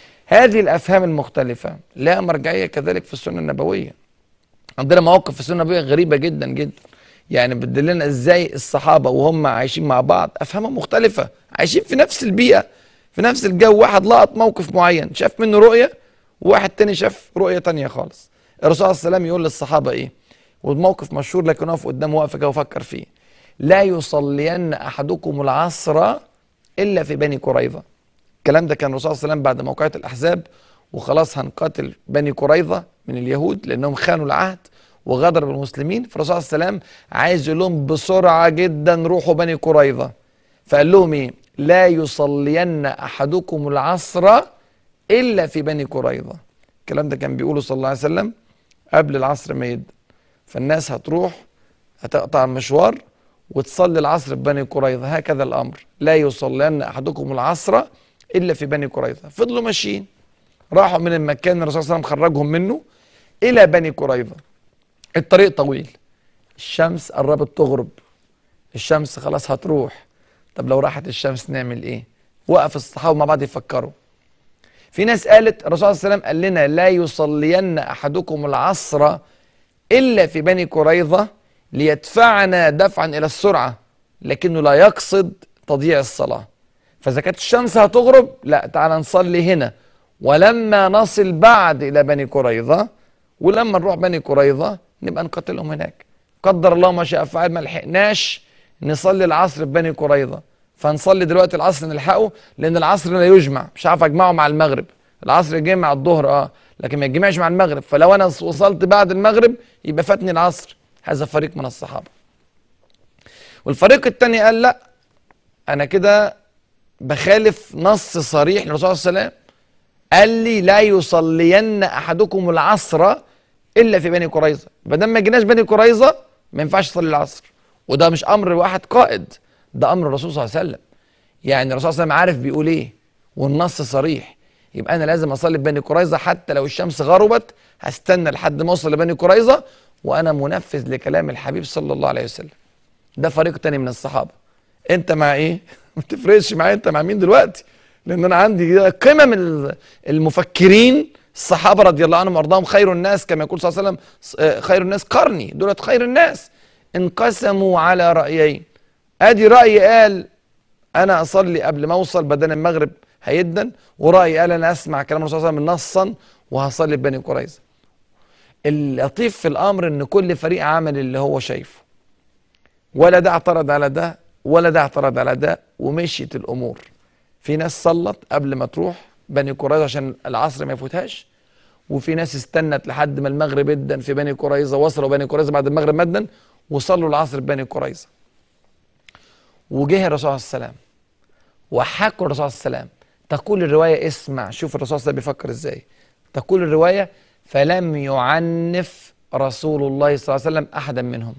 هذه الافهام المختلفه لها مرجعيه كذلك في السنه النبويه عندنا مواقف في السنه النبويه غريبه جدا جدا يعني بتدلنا ازاي الصحابه وهم عايشين مع بعض افهامهم مختلفه عايشين في نفس البيئه في نفس الجو واحد لقط موقف معين شاف منه رؤيه وواحد تاني شاف رؤيه تانية خالص الرسول صلى الله عليه وسلم يقول للصحابه ايه والموقف مشهور لكن اقف قدامه واقف كده وفكر فيه لا يصلين احدكم العصر الا في بني قريظه الكلام ده كان الرسول صلى الله عليه وسلم بعد موقعة الأحزاب وخلاص هنقاتل بني قريظة من اليهود لأنهم خانوا العهد وغدر بالمسلمين فالرسول صلى الله عليه وسلم عايز يقول لهم بسرعة جدا روحوا بني قريظة فقال لهم ايه لا يصلين أحدكم العصر إلا في بني قريظة الكلام ده كان بيقوله صلى الله عليه وسلم قبل العصر ما يدن فالناس هتروح هتقطع المشوار وتصلي العصر في بني قريظة هكذا الأمر لا يصلين أحدكم العصر إلا في بني قريظة فضلوا ماشيين راحوا من المكان اللي الرسول صلى الله عليه وسلم خرجهم منه إلى بني قريظة الطريق طويل الشمس قربت تغرب الشمس خلاص هتروح طب لو راحت الشمس نعمل ايه وقف الصحابه مع بعض يفكروا في ناس قالت الرسول صلى الله عليه وسلم قال لنا لا يصلين احدكم العصر الا في بني قريظه ليدفعنا دفعا الى السرعه لكنه لا يقصد تضييع الصلاه فاذا كانت الشمس هتغرب لا تعالى نصلي هنا ولما نصل بعد الى بني قريظه ولما نروح بني قريظه نبقى نقتلهم هناك قدر الله ما شاء فعل ما لحقناش نصلي العصر في بني قريظه فنصلي دلوقتي العصر نلحقه لان العصر لا يجمع مش عارف اجمعه مع المغرب العصر يجمع مع الظهر اه لكن ما يتجمعش مع المغرب فلو انا وصلت بعد المغرب يبقى فاتني العصر هذا فريق من الصحابه والفريق الثاني قال لا انا كده بخالف نص صريح للرسول صلى الله عليه وسلم قال لي لا يصلين احدكم العصر الا في بني قريظه ما دام ما جيناش بني قريظه ما ينفعش يصلي العصر وده مش امر واحد قائد ده امر الرسول صلى الله عليه وسلم يعني الرسول صلى الله عليه وسلم عارف بيقول ايه والنص صريح يبقى انا لازم اصلي في بني قريظه حتى لو الشمس غربت هستنى لحد ما اوصل لبني قريظه وانا منفذ لكلام الحبيب صلى الله عليه وسلم ده فريق تاني من الصحابه انت مع ايه ما تفرقش معايا انت مع مين دلوقتي لان انا عندي قمم ال- المفكرين الصحابه رضي الله عنهم وارضاهم خير الناس كما يقول صلى الله عليه وسلم ص- آه، خير الناس قرني دولت خير الناس انقسموا على رايين ادي راي قال انا اصلي قبل ما اوصل بدل المغرب هيدن وراي قال انا اسمع كلام الرسول صلى الله عليه وسلم نصا وهصلي في بني قريظه اللطيف في الامر ان كل فريق عمل اللي هو شايفه ولا ده اعترض على ده ولا ده اعترض على ده ومشيت الامور في ناس صلت قبل ما تروح بني قريظه عشان العصر ما يفوتهاش وفي ناس استنت لحد ما المغرب ادن في بني قريظه وصلوا بني قريظه بعد المغرب مدن وصلوا العصر في بني قريظه وجه الرسول صلى الله عليه وسلم وحكوا الرسول صلى الله عليه وسلم تقول الروايه اسمع شوف الرسول صلى الله عليه وسلم بيفكر ازاي تقول الروايه فلم يعنف رسول الله صلى الله عليه وسلم احدا منهم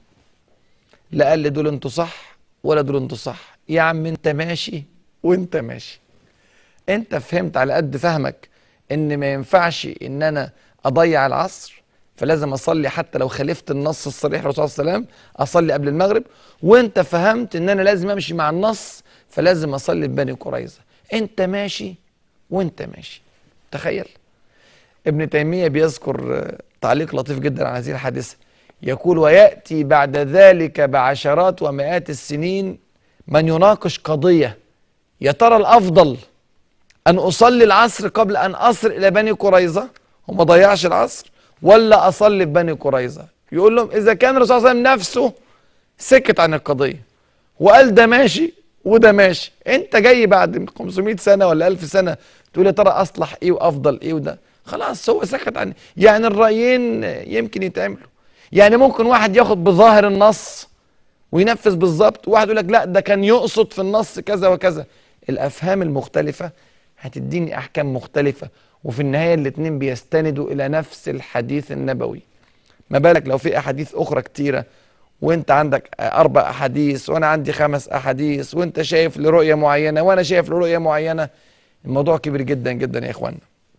لا قال لي دول انتوا صح ولا دول انتوا صح يا عم انت ماشي وانت ماشي انت فهمت على قد فهمك ان ما ينفعش ان انا اضيع العصر فلازم اصلي حتى لو خالفت النص الصريح للرسول صلى الله عليه وسلم اصلي قبل المغرب وانت فهمت ان انا لازم امشي مع النص فلازم اصلي في بني قريظه انت ماشي وانت ماشي تخيل ابن تيميه بيذكر آه، تعليق لطيف جدا على هذه الحادثه يقول وياتي بعد ذلك بعشرات ومئات السنين من يناقش قضيه يا ترى الافضل ان اصلي العصر قبل ان اصل الى بني قريظه وما ضيعش العصر ولا اصلي في بني قريظه يقول لهم اذا كان الرسول صلى الله عليه وسلم نفسه سكت عن القضيه وقال ده ماشي وده ماشي انت جاي بعد 500 سنه ولا 1000 سنه تقول يا ترى اصلح ايه وافضل ايه وده خلاص هو سكت عن يعني الرايين يمكن يتعملوا يعني ممكن واحد ياخد بظاهر النص وينفذ بالظبط وواحد يقول لك لا ده كان يقصد في النص كذا وكذا الافهام المختلفه هتديني احكام مختلفه وفي النهايه الاتنين بيستندوا الى نفس الحديث النبوي ما بالك لو في احاديث اخرى كتيره وانت عندك اربع احاديث وانا عندي خمس احاديث وانت شايف لرؤيه معينه وانا شايف لرؤيه معينه الموضوع كبير جدا جدا يا اخوانا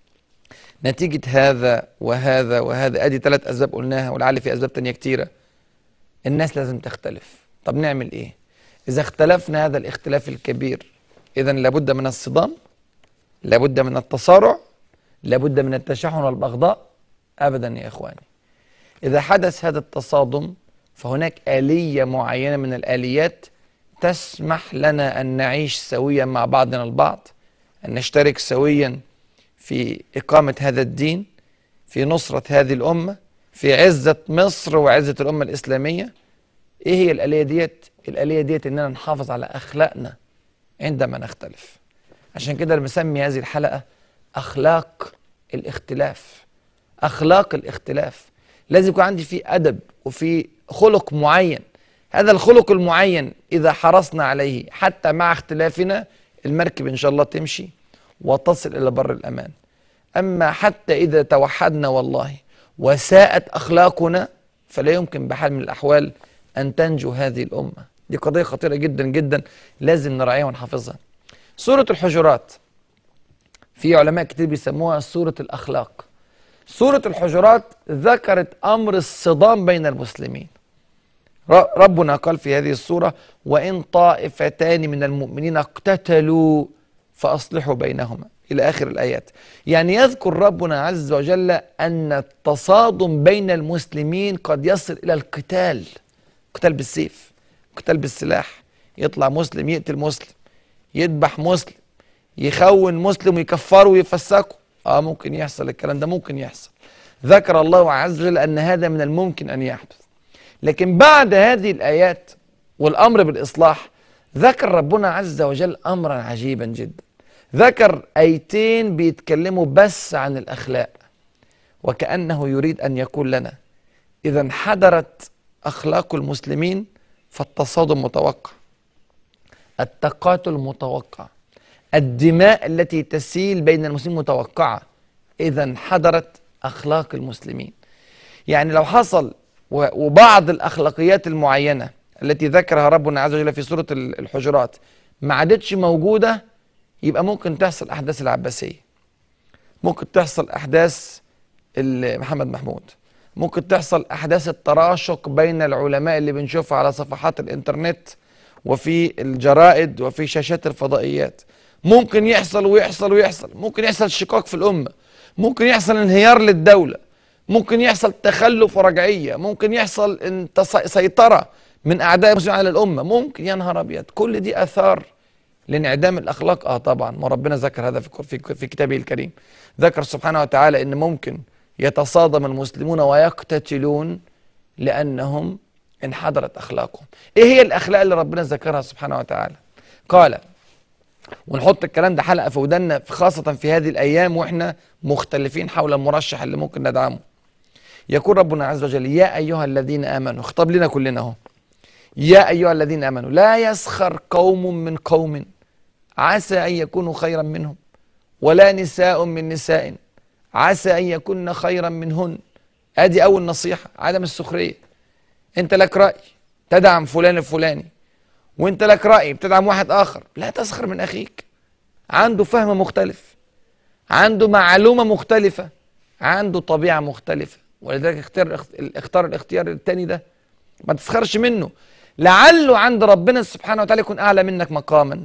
نتيجة هذا وهذا وهذا ادي ثلاث اسباب قلناها ولعل في اسباب تانية كتيرة الناس لازم تختلف طب نعمل ايه اذا اختلفنا هذا الاختلاف الكبير اذا لابد من الصدام لابد من التصارع لابد من التشحن والبغضاء ابدا يا اخواني اذا حدث هذا التصادم فهناك آلية معينة من الآليات تسمح لنا أن نعيش سويا مع بعضنا البعض أن نشترك سويا في إقامة هذا الدين في نصرة هذه الأمة في عزة مصر وعزة الأمة الإسلامية إيه هي الآلية ديت؟ الآلية ديت إننا نحافظ على أخلاقنا عندما نختلف عشان كده أنا مسمي هذه الحلقة أخلاق الاختلاف أخلاق الاختلاف لازم يكون عندي فيه ادب وفي خلق معين هذا الخلق المعين اذا حرصنا عليه حتى مع اختلافنا المركب ان شاء الله تمشي وتصل الى بر الامان اما حتى اذا توحدنا والله وساءت اخلاقنا فلا يمكن بحال من الاحوال ان تنجو هذه الامه دي قضيه خطيره جدا جدا لازم نراعيها ونحافظها سوره الحجرات في علماء كتير بيسموها سوره الاخلاق سوره الحجرات ذكرت امر الصدام بين المسلمين ر- ربنا قال في هذه السورة وإن طائفتان من المؤمنين اقتتلوا فأصلحوا بينهما إلى آخر الآيات يعني يذكر ربنا عز وجل أن التصادم بين المسلمين قد يصل إلى القتال قتال بالسيف قتال بالسلاح يطلع مسلم يقتل مسلم يذبح مسلم يخون مسلم ويكفره ويفسقه اه ممكن يحصل الكلام ده ممكن يحصل ذكر الله عز وجل أن هذا من الممكن أن يحدث لكن بعد هذه الآيات والأمر بالإصلاح ذكر ربنا عز وجل أمرا عجيبا جدا ذكر آيتين بيتكلموا بس عن الأخلاق وكأنه يريد أن يقول لنا إذا انحدرت أخلاق المسلمين فالتصادم متوقع التقاتل متوقع الدماء التي تسيل بين المسلمين متوقعة إذا انحدرت أخلاق المسلمين يعني لو حصل و- وبعض الأخلاقيات المعينة التي ذكرها ربنا عز وجل في سورة ال- الحجرات ما عادتش موجودة يبقى ممكن تحصل أحداث العباسية ممكن تحصل أحداث ال- محمد محمود ممكن تحصل أحداث التراشق بين العلماء اللي بنشوفها على صفحات الإنترنت وفي الجرائد وفي شاشات الفضائيات ممكن يحصل ويحصل ويحصل ممكن يحصل شقاق في الأمة ممكن يحصل انهيار للدولة ممكن يحصل تخلف ورجعية ممكن يحصل انتص- سيطرة من أعداء المسلمين على الأمة ممكن يا نهار أبيض كل دي آثار لانعدام الأخلاق آه طبعا ما ربنا ذكر هذا في كر- في في كتابه الكريم ذكر سبحانه وتعالى إن ممكن يتصادم المسلمون ويقتتلون لأنهم انحدرت أخلاقهم إيه هي الأخلاق اللي ربنا ذكرها سبحانه وتعالى قال ونحط الكلام ده حلقة في ودنا خاصة في هذه الأيام وإحنا مختلفين حول المرشح اللي ممكن ندعمه يقول ربنا عز وجل يا أيها الذين آمنوا خطاب لنا كلنا اهو يا أيها الذين آمنوا لا يسخر قوم من قوم عسى أن يكونوا خيرا منهم ولا نساء من نساء عسى أن يكن خيرا منهن أدي أول نصيحة عدم السخرية أنت لك رأي تدعم فلان الفلاني وأنت لك رأي بتدعم واحد آخر لا تسخر من أخيك عنده فهم مختلف عنده معلومة مختلفة عنده طبيعة مختلفة ولذلك اختار اختار الاختيار التاني ده ما تسخرش منه لعله عند ربنا سبحانه وتعالى يكون أعلى منك مقاما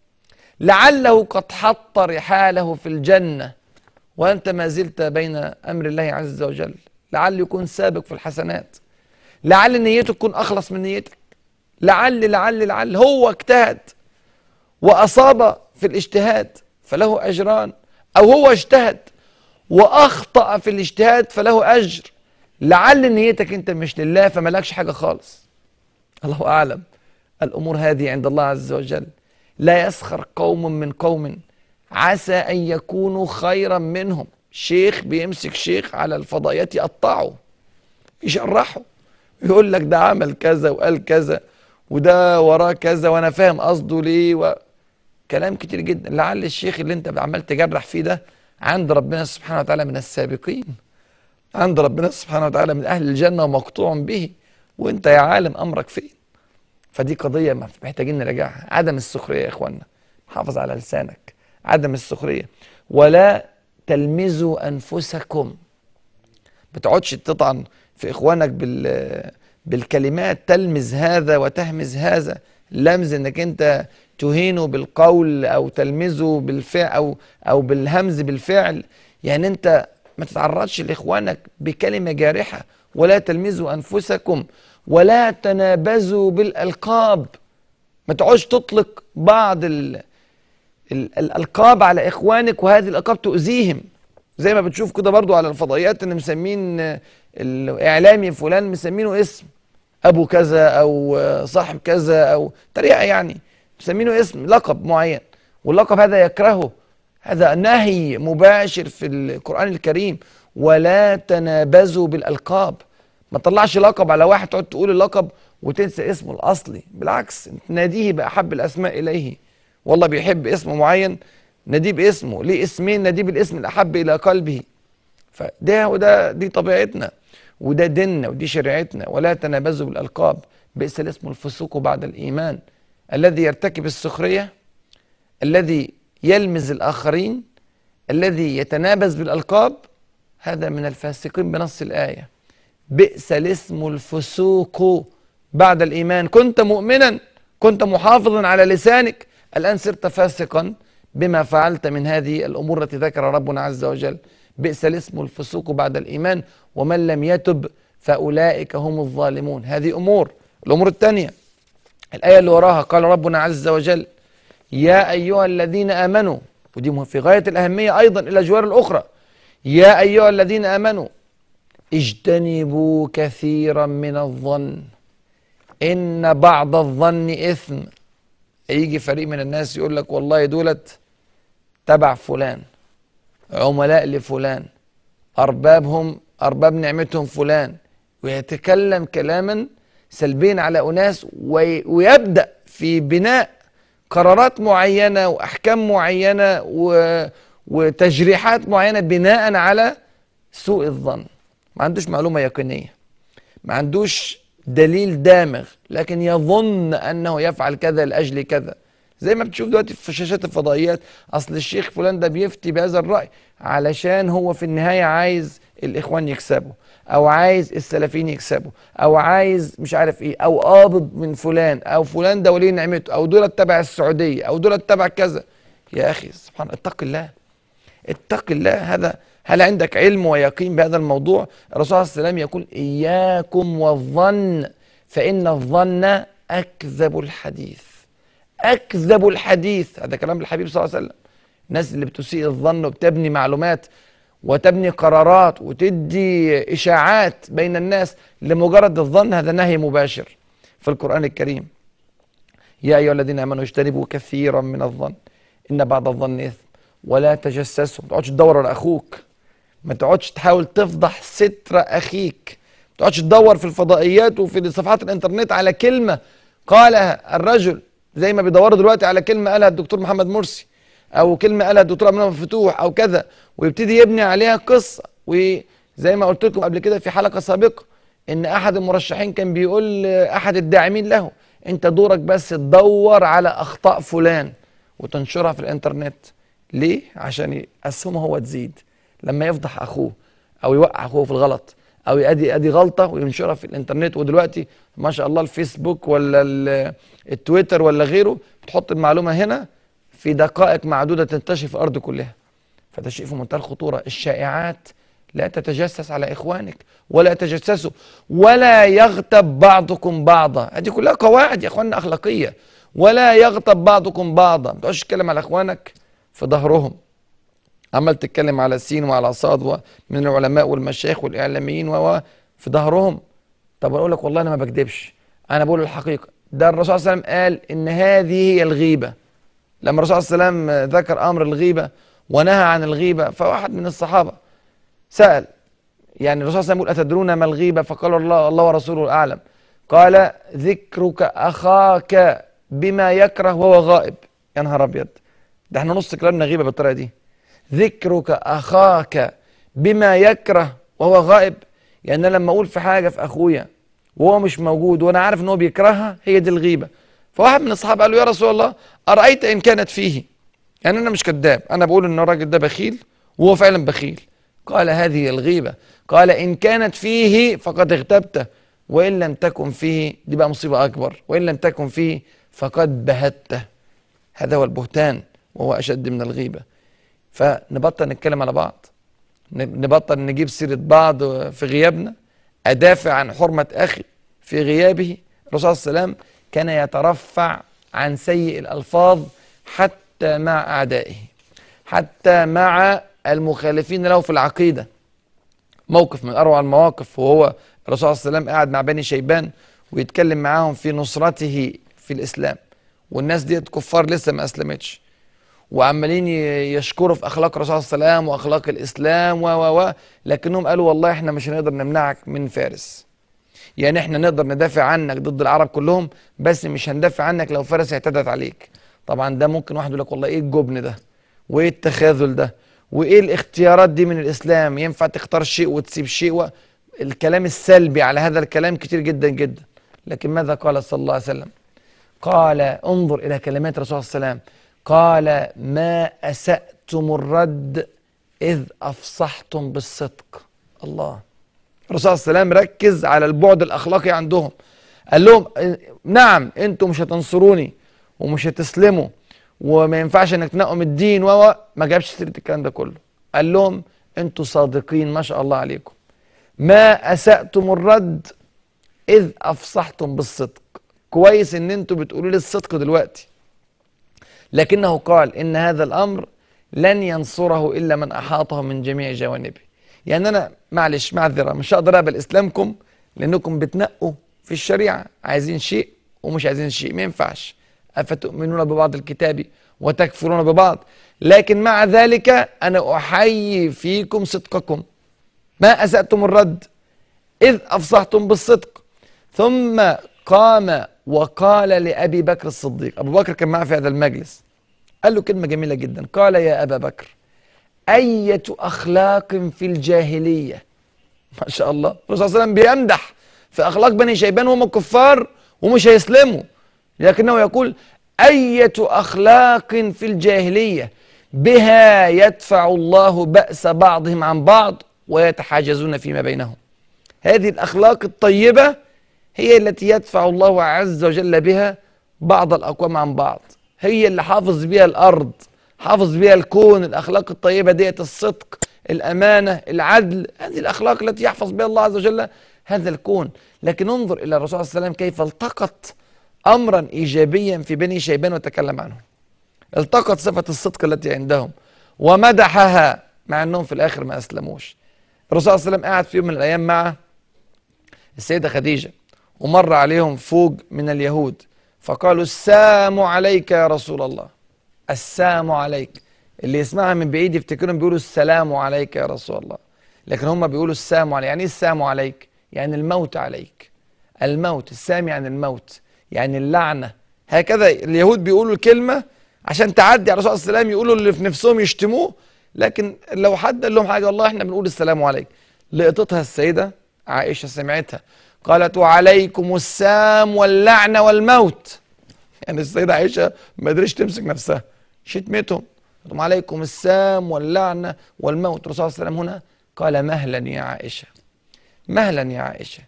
لعله قد حط رحاله في الجنة وأنت ما زلت بين أمر الله عز وجل لعل يكون سابق في الحسنات لعل نيته تكون أخلص من نيتك لعل لعل لعل هو اجتهد وأصاب في الاجتهاد فله أجران أو هو اجتهد وأخطأ في الاجتهاد فله أجر لعل نيتك أنت مش لله فملكش حاجة خالص الله أعلم الأمور هذه عند الله عز وجل لا يسخر قوم من قوم عسى أن يكونوا خيرا منهم شيخ بيمسك شيخ على الفضائيات يقطعه يشرحه يقول لك ده عمل كذا وقال كذا وده وراه كذا وانا فاهم قصده ليه و... كلام كتير جدا لعل الشيخ اللي انت عمال تجرح فيه ده عند ربنا سبحانه وتعالى من السابقين عند ربنا سبحانه وتعالى من اهل الجنه ومقطوع به وانت يا عالم امرك فين فدي قضيه محتاجين نراجعها عدم السخريه يا اخوانا حافظ على لسانك عدم السخريه ولا تلمزوا انفسكم ما تقعدش تطعن في اخوانك بال بالكلمات تلمز هذا وتهمز هذا لمز انك انت تهينه بالقول او تلمزه بالفعل او او بالهمز بالفعل يعني انت ما تتعرضش لاخوانك بكلمه جارحه ولا تلمزوا انفسكم ولا تنابزوا بالالقاب ما تقعدش تطلق بعض ال ال الالقاب على اخوانك وهذه الالقاب تؤذيهم زي ما بتشوف كده برضو على الفضائيات ان مسمين الاعلامي فلان مسمينه اسم ابو كذا او صاحب كذا او طريقه يعني مسمينه اسم لقب معين واللقب هذا يكرهه هذا نهي مباشر في القرآن الكريم ولا تنابزوا بالألقاب ما تطلعش لقب على واحد تقعد تقول اللقب وتنسى اسمه الأصلي بالعكس ناديه بأحب الأسماء إليه والله بيحب اسم معين ناديه باسمه ليه اسمين ناديه بالاسم الأحب إلى قلبه فده وده دي طبيعتنا وده ديننا ودي شريعتنا ولا تنابزوا بالألقاب بئس الاسم الفسوق بعد الإيمان الذي يرتكب السخرية الذي يلمز الآخرين الذي يتنابز بالألقاب هذا من الفاسقين بنص الآية بئس الاسم الفسوق بعد الإيمان كنت مؤمنا كنت محافظا على لسانك الآن صرت فاسقا بما فعلت من هذه الأمور التي ذكر ربنا عز وجل بئس الاسم الفسوق بعد الإيمان ومن لم يتب فأولئك هم الظالمون هذه أمور الأمور الثانية الآية اللي وراها قال ربنا عز وجل يا أيها الذين آمنوا ودي في غاية الأهمية أيضا إلى الأجوار الأخرى يا أيها الذين آمنوا اجتنبوا كثيرا من الظن إن بعض الظن إثم يجي فريق من الناس يقول لك والله دولت تبع فلان عملاء لفلان أربابهم أرباب نعمتهم فلان ويتكلم كلاما سلبيا على أناس وي- ويبدأ في بناء قرارات معينة وأحكام معينة و- وتجريحات معينة بناء على سوء الظن ما عندوش معلومة يقينية ما عندوش دليل دامغ لكن يظن أنه يفعل كذا لأجل كذا زي ما بتشوف دلوقتي في شاشات الفضائيات أصل الشيخ فلان ده بيفتي بهذا الرأي علشان هو في النهاية عايز الإخوان يكسبوا أو عايز السلفيين يكسبوا أو عايز مش عارف إيه أو قابض من فلان أو فلان ده ولي نعمته أو دول تبع السعودية أو دول تبع كذا يا أخي سبحان الله اتق الله اتق الله هذا هل عندك علم ويقين بهذا الموضوع الرسول صلى الله عليه وسلم يقول إياكم والظن فإن الظن أكذب الحديث أكذب الحديث هذا كلام الحبيب صلى الله عليه وسلم الناس اللي بتسيء الظن وبتبني معلومات وتبني قرارات وتدي إشاعات بين الناس لمجرد الظن هذا نهي مباشر في القرآن الكريم يا أيها الذين آمنوا اجتنبوا كثيرا من الظن إن بعض الظن إثم ولا تجسسوا ما تقعدش تدور على أخوك ما تقعدش تحاول تفضح ستر أخيك ما تقعدش تدور في الفضائيات وفي صفحات الإنترنت على كلمة قالها الرجل زي ما بيدوروا دلوقتي على كلمة قالها الدكتور محمد مرسي أو كلمة قالها الدكتور أمين فتوح أو كذا ويبتدي يبني عليها قصة وزي ما قلت لكم قبل كده في حلقة سابقة إن أحد المرشحين كان بيقول لأحد الداعمين له أنت دورك بس تدور على أخطاء فلان وتنشرها في الإنترنت ليه؟ عشان أسهمه هو تزيد لما يفضح أخوه أو يوقع أخوه في الغلط أو يأدي أدي غلطة وينشرها في الإنترنت ودلوقتي ما شاء الله الفيسبوك ولا ال- التويتر ولا غيره بتحط المعلومة هنا في دقائق معدودة تنتشر في الأرض كلها فده شيء في منتهى الخطورة الشائعات لا تتجسس على إخوانك ولا تجسسوا ولا يغتب بعضكم بعضا هذه كلها قواعد يا إخواننا أخلاقية ولا يغتب بعضكم بعضا ما تقعدش تتكلم على إخوانك في ظهرهم عمال تتكلم على سين وعلى صاد ومن العلماء والمشايخ والإعلاميين و في ظهرهم طب أقول لك والله أنا ما بكذبش أنا بقول الحقيقة ده الرسول صلى الله عليه وسلم قال إن هذه هي الغيبة لما الرسول صلى الله عليه وسلم ذكر امر الغيبه ونهى عن الغيبه فواحد من الصحابه سال يعني الرسول صلى الله عليه وسلم يقول اتدرون ما الغيبه فقال الله الله ورسوله اعلم قال ذكرك اخاك بما يكره وهو غائب يا نهار ابيض ده احنا نص كلامنا غيبه بالطريقه دي ذكرك اخاك بما يكره وهو غائب يعني انا لما اقول في حاجه في اخويا وهو مش موجود وانا عارف ان هو بيكرهها هي دي الغيبه فواحد من الصحابه قال له يا رسول الله ارايت ان كانت فيه يعني انا مش كذاب انا بقول ان الراجل ده بخيل وهو فعلا بخيل قال هذه الغيبه قال ان كانت فيه فقد اغتبته وان لم تكن فيه دي بقى مصيبه اكبر وان لم تكن فيه فقد بهته هذا هو البهتان وهو اشد من الغيبه فنبطل نتكلم على بعض ن- نبطل نجيب سيرة بعض في غيابنا أدافع عن حرمة أخي في غيابه الرسول صلى الله عليه وسلم كان يترفع عن سيء الألفاظ حتى مع أعدائه حتى مع المخالفين له في العقيدة موقف من أروع المواقف وهو الرسول صلى الله عليه وسلم قاعد مع بني شيبان ويتكلم معاهم في نصرته في الإسلام والناس ديت كفار لسه ما أسلمتش وعمالين ي- يشكروا في اخلاق الرسول صلى الله عليه وسلم واخلاق الاسلام و و و لكنهم قالوا والله احنا مش هنقدر نمنعك من فارس يعني احنا نقدر ندافع عنك ضد العرب كلهم بس مش هندافع عنك لو فارس اعتدت عليك طبعا ده ممكن واحد يقول لك والله ايه الجبن ده وايه التخاذل ده وايه الاختيارات دي من الاسلام ينفع تختار شيء وتسيب شيء و... الكلام السلبي على هذا الكلام كتير جدا جدا لكن ماذا قال صلى الله عليه وسلم قال انظر الى كلمات الرسول صلى الله عليه وسلم قال ما اساتم الرد اذ افصحتم بالصدق الله الرسول صلى الله عليه وسلم ركز على البعد الاخلاقي عندهم قال لهم اه، نعم انتم مش هتنصروني ومش هتسلموا وما ينفعش انك تنقوا من الدين و و- ما جابش سيره الكلام ده كله قال لهم انتوا صادقين ما شاء الله عليكم ما اساتم الرد اذ افصحتم بالصدق كويس ان انتوا بتقولوا لي الصدق دلوقتي لكنه قال ان هذا الامر لن ينصره الا من احاطه من جميع جوانبه يعني انا معلش معذره مش هقدر اقبل اسلامكم لانكم بتنقوا في الشريعه عايزين شيء ومش عايزين شيء ما ينفعش افتؤمنون ببعض الكتاب وتكفرون ببعض لكن مع ذلك انا احيي فيكم صدقكم ما اساتم الرد اذ افصحتم بالصدق ثم قام وقال لابي بكر الصديق ابو بكر كان معه في هذا المجلس قال له كلمه جميله جدا قال يا ابا بكر ايه اخلاق في الجاهليه ما شاء الله الرسول صلى الله عليه وسلم بيمدح في اخلاق بني شيبان وهم كفار ومش هيسلموا لكنه يقول ايه اخلاق في الجاهليه بها يدفع الله باس بعضهم عن بعض ويتحاجزون فيما بينهم هذه الاخلاق الطيبه هي التي يدفع الله عز وجل بها بعض الاقوام عن بعض هي اللي حافظ بها الارض حافظ بها الكون الاخلاق الطيبه ديت الصدق الامانه العدل هذه الاخلاق التي يحفظ بها الله عز وجل هذا الكون لكن انظر الى الرسول صلى الله عليه وسلم كيف التقط امرا ايجابيا في بني شيبان وتكلم عنه التقط صفه الصدق التي عندهم ومدحها مع انهم في الاخر ما اسلموش الرسول صلى الله عليه وسلم قاعد في يوم من الايام مع السيده خديجه ومر عليهم فوج من اليهود فقالوا السلام عليك يا رسول الله السلام عليك اللي يسمعها من بعيد يفتكرهم بيقولوا السلام عليك يا رسول الله لكن هم بيقولوا السلام عليك يعني ايه السلام عليك يعني الموت عليك الموت السام يعني الموت يعني اللعنة هكذا اليهود بيقولوا الكلمة عشان تعدي على الرسول صلى الله عليه وسلم يقولوا اللي في نفسهم يشتموه لكن لو حد قال لهم حاجة والله احنا بنقول السلام عليك لقطتها السيدة عائشة سمعتها قالت وعليكم السام واللعنة والموت يعني السيدة عائشة ما قدرتش تمسك نفسها شتمتهم قالت عليكم السام واللعنة والموت الرسول صلى الله عليه وسلم هنا قال مهلا يا عائشة مهلا يا عائشة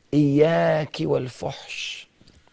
إياك والفحش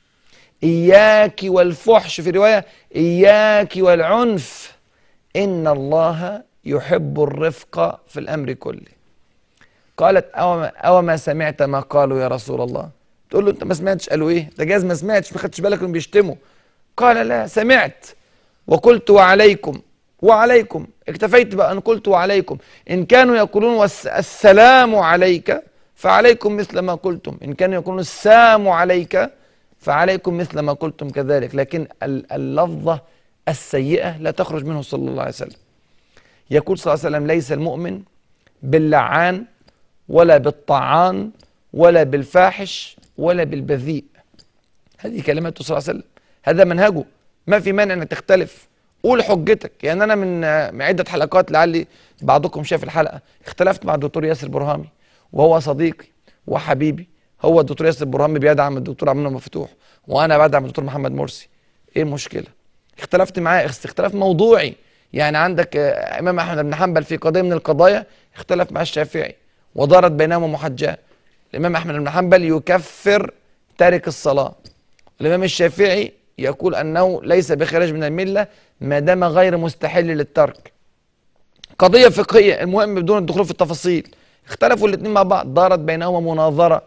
إياك والفحش في رواية إياك والعنف إن الله يحب الرفق في الأمر كله قالت أوما, أوما سمعت ما قالوا يا رسول الله تقول له أنت ما سمعتش قالوا إيه ده جاز ما سمعتش ما خدتش بالك إنهم بيشتموا قال لا سمعت وقلت وعليكم وعليكم اكتفيت بأن قلت وعليكم إن كانوا يقولون والس- السلام عليك فعليكم مثل ما قلتم إن كانوا يقولون السلام عليك فعليكم مثل ما قلتم كذلك لكن ال- اللفظة السيئة لا تخرج منه صلى الله عليه وسلم يقول صلى الله عليه وسلم ليس المؤمن باللعان ولا بالطعان ولا بالفاحش ولا بالبذيء هذه كلماته صلى الله عليه وسلم هذا منهجه ما في مانع انك تختلف قول حجتك يعني انا من آه، من عده حلقات لعلي بعضكم شاف الحلقه اختلفت مع الدكتور ياسر برهامي وهو صديقي وحبيبي هو الدكتور ياسر برهامي بيدعم الدكتور عبد المنعم مفتوح وانا بدعم الدكتور محمد مرسي ايه المشكله اختلفت معاه اخت- اختلاف موضوعي يعني عندك آه، امام احمد بن حنبل في قضيه من القضايا اختلف مع الشافعي ودارت بينهما محاجاه الامام احمد بن حنبل يكفر تارك الصلاه الإمام الشافعي يقول أنه ليس بخارج من الملة ما دام غير مستحل للترك قضية فقهية المهم بدون الدخول في التفاصيل اختلفوا الاثنين مع بعض دارت بينهما مناظرة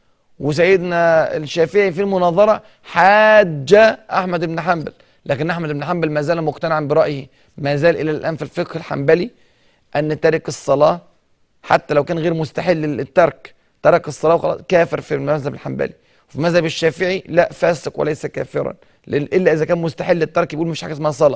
وسيدنا الشافعي في المناظرة حاج أحمد بن حنبل لكن أحمد بن حنبل ما زال مقتنعا برأيه ما زال إلى الآن في الفقه الحنبلي أن تارك الصلاة حتى لو كان غير مستحل للترك ترك الصلاة وخلاص كافر في المذهب الحنبلي وفي المذهب الشافعي لا فاسق وليس كافرا لأن- إلا إذا كان مستحل للترك يقول مش حاجة اسمها صلاة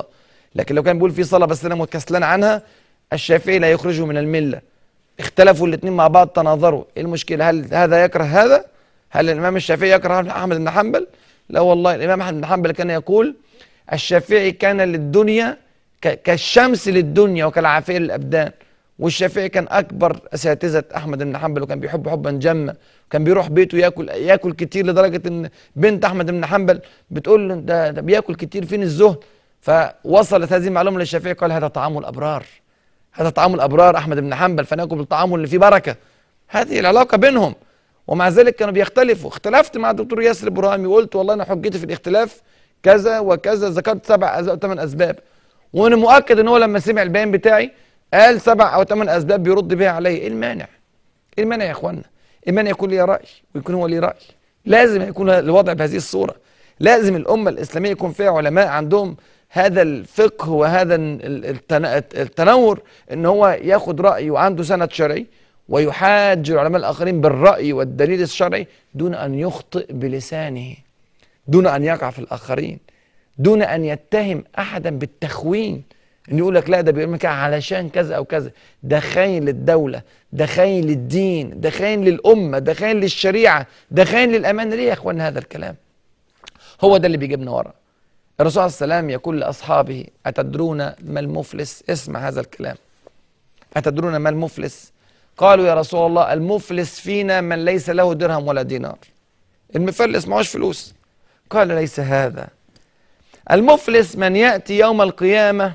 لكن لو كان بيقول في صلاة بس أنا متكسلان عنها الشافعي لا يخرجه من الملة اختلفوا الاثنين مع بعض تناظروا ايه المشكلة هل هذا يكره هذا هل الإمام الشافعي يكره أحمد بن حنبل لا والله الإمام أحمد بن حنبل كان يقول الشافعي كان للدنيا ك- كالشمس للدنيا وكالعافية للأبدان والشافعي كان أكبر أساتذة أحمد بن حنبل وكان بيحب حبا جما كان بيروح بيته ياكل ياكل كتير لدرجة إن بنت أحمد بن حنبل بتقول له ده, ده بياكل كتير فين الزهد فوصلت هذه المعلومة للشافعي قال هذا طعام الأبرار هذا طعام الأبرار أحمد بن حنبل فناكل بالطعام اللي فيه بركة هذه العلاقة بينهم ومع ذلك كانوا بيختلفوا اختلفت مع الدكتور ياسر ابراهيمي وقلت والله انا حجتي في الاختلاف كذا وكذا ذكرت سبع او ثمان اسباب وانا مؤكد ان هو لما سمع البيان بتاعي قال سبع او ثمان اسباب بيرد بيها علي ايه المانع ايه المانع يا اخوانا ايه المانع يكون لي راي ويكون هو لي راي لازم يكون الوضع بهذه الصوره لازم الامه الاسلاميه يكون فيها علماء عندهم هذا الفقه وهذا ال- التنا- التنور ان هو ياخد راي وعنده سند شرعي ويحاج العلماء الاخرين بالراي والدليل الشرعي دون ان يخطئ بلسانه دون ان يقع في الاخرين دون ان يتهم احدا بالتخوين ان يقول لك لا ده بيعمل كده علشان كذا او كذا ده خاين للدوله ده خاين للدين ده خاين للامه ده خاين للشريعه ده خاين للامانه ليه يا اخوان هذا الكلام هو ده اللي بيجيبنا ورا الرسول عليه السلام يقول لاصحابه اتدرون ما المفلس اسمع هذا الكلام أتدرون ما المفلس قالوا يا رسول الله المفلس فينا من ليس له درهم ولا دينار المفلس معهوش فلوس قال ليس هذا المفلس من يأتي يوم القيامة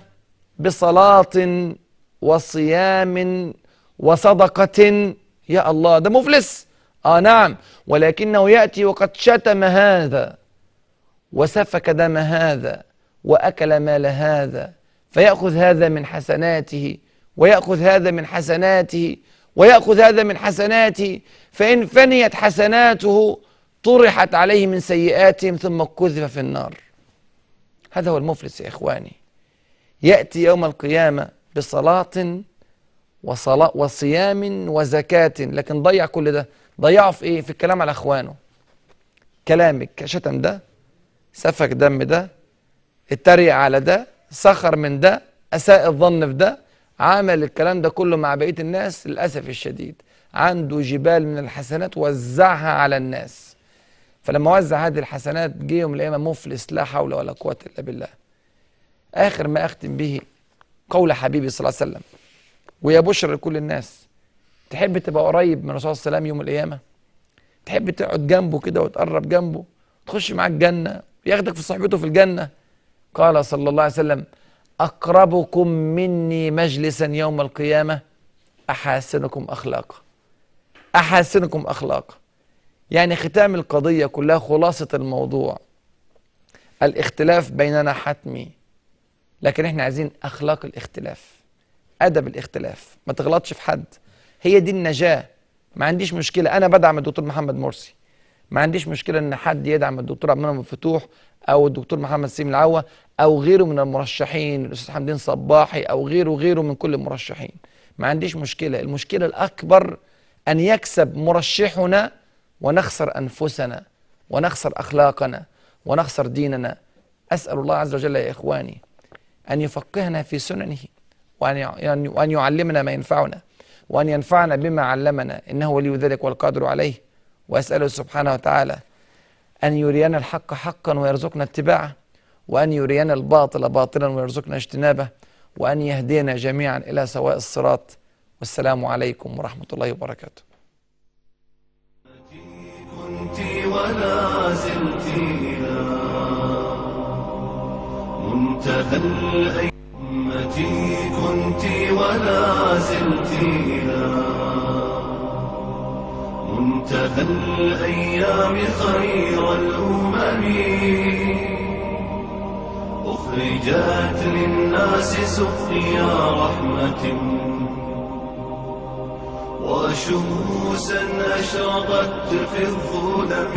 بصلاة وصيام وصدقة يا الله ده مفلس آه نعم ولكنه يأتي وقد شتم هذا وسفك دم هذا وأكل مال هذا فيأخذ هذا من حسناته ويأخذ هذا من حسناته ويأخذ هذا من حسناته فإن فنيت حسناته طرحت عليه من سيئاتهم ثم قذف في النار هذا هو المفلس يا إخواني يأتي يوم القيامة بصلاة وصلاة وصيام وزكاة لكن ضيع كل ده ضيعه في إيه؟ في الكلام على إخوانه كلامك شتم ده سفك دم ده اتريق على ده سخر من ده أساء الظن في ده عمل الكلام ده كله مع بقية الناس للأسف الشديد عنده جبال من الحسنات وزعها على الناس فلما وزع هذه الحسنات جه يوم القيامة مفلس لا حول ولا قوة إلا بالله آخر ما أختم به قول حبيبي صلى الله عليه وسلم ويا بشر لكل الناس تحب تبقى قريب من الرسول صلى الله عليه وسلم يوم القيامة تحب تقعد جنبه كده وتقرب جنبه تخش معاه الجنة ياخدك في صحبته في الجنة قال صلى الله عليه وسلم أقربكم مني مجلسا يوم القيامة أحاسنكم أخلاقا أحاسنكم أخلاقا يعني ختام القضية كلها خلاصة الموضوع الاختلاف بيننا حتمي لكن احنا عايزين أخلاق الاختلاف أدب الاختلاف ما تغلطش في حد هي دي النجاة ما عنديش مشكلة أنا بدعم الدكتور محمد مرسي ما عنديش مشكلة إن حد يدعم الدكتور عبد المنعم الفتوح أو الدكتور محمد سيم العوة أو غيره من المرشحين الأستاذ حمدين صباحي أو غيره غيره من كل المرشحين ما عنديش مشكلة المشكلة الأكبر أن يكسب مرشحنا ونخسر أنفسنا ونخسر أخلاقنا ونخسر ديننا أسأل الله عز وجل يا إخواني أن يفقهنا في سننه وأن يع- وأن يعلمنا ما ينفعنا وأن ينفعنا بما علمنا إنه ولي ذلك والقادر عليه وأسأله سبحانه وتعالى أن يرينا الحق حقا ويرزقنا اتباعه وأن يرينا الباطل باطلا ويرزقنا اجتنابه وأن يهدينا جميعا إلى سواء الصراط والسلام عليكم ورحمة الله وبركاته كنت ولا زلت إلى منتهى الأيمتي كنت ولا زلت إلى منتهى الأيام خير الأمم أخرجت للناس سقيا رحمة وشموسا أشرقت في الظلم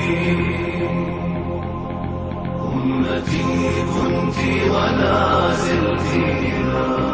أمتي كنت ولا زلت إلى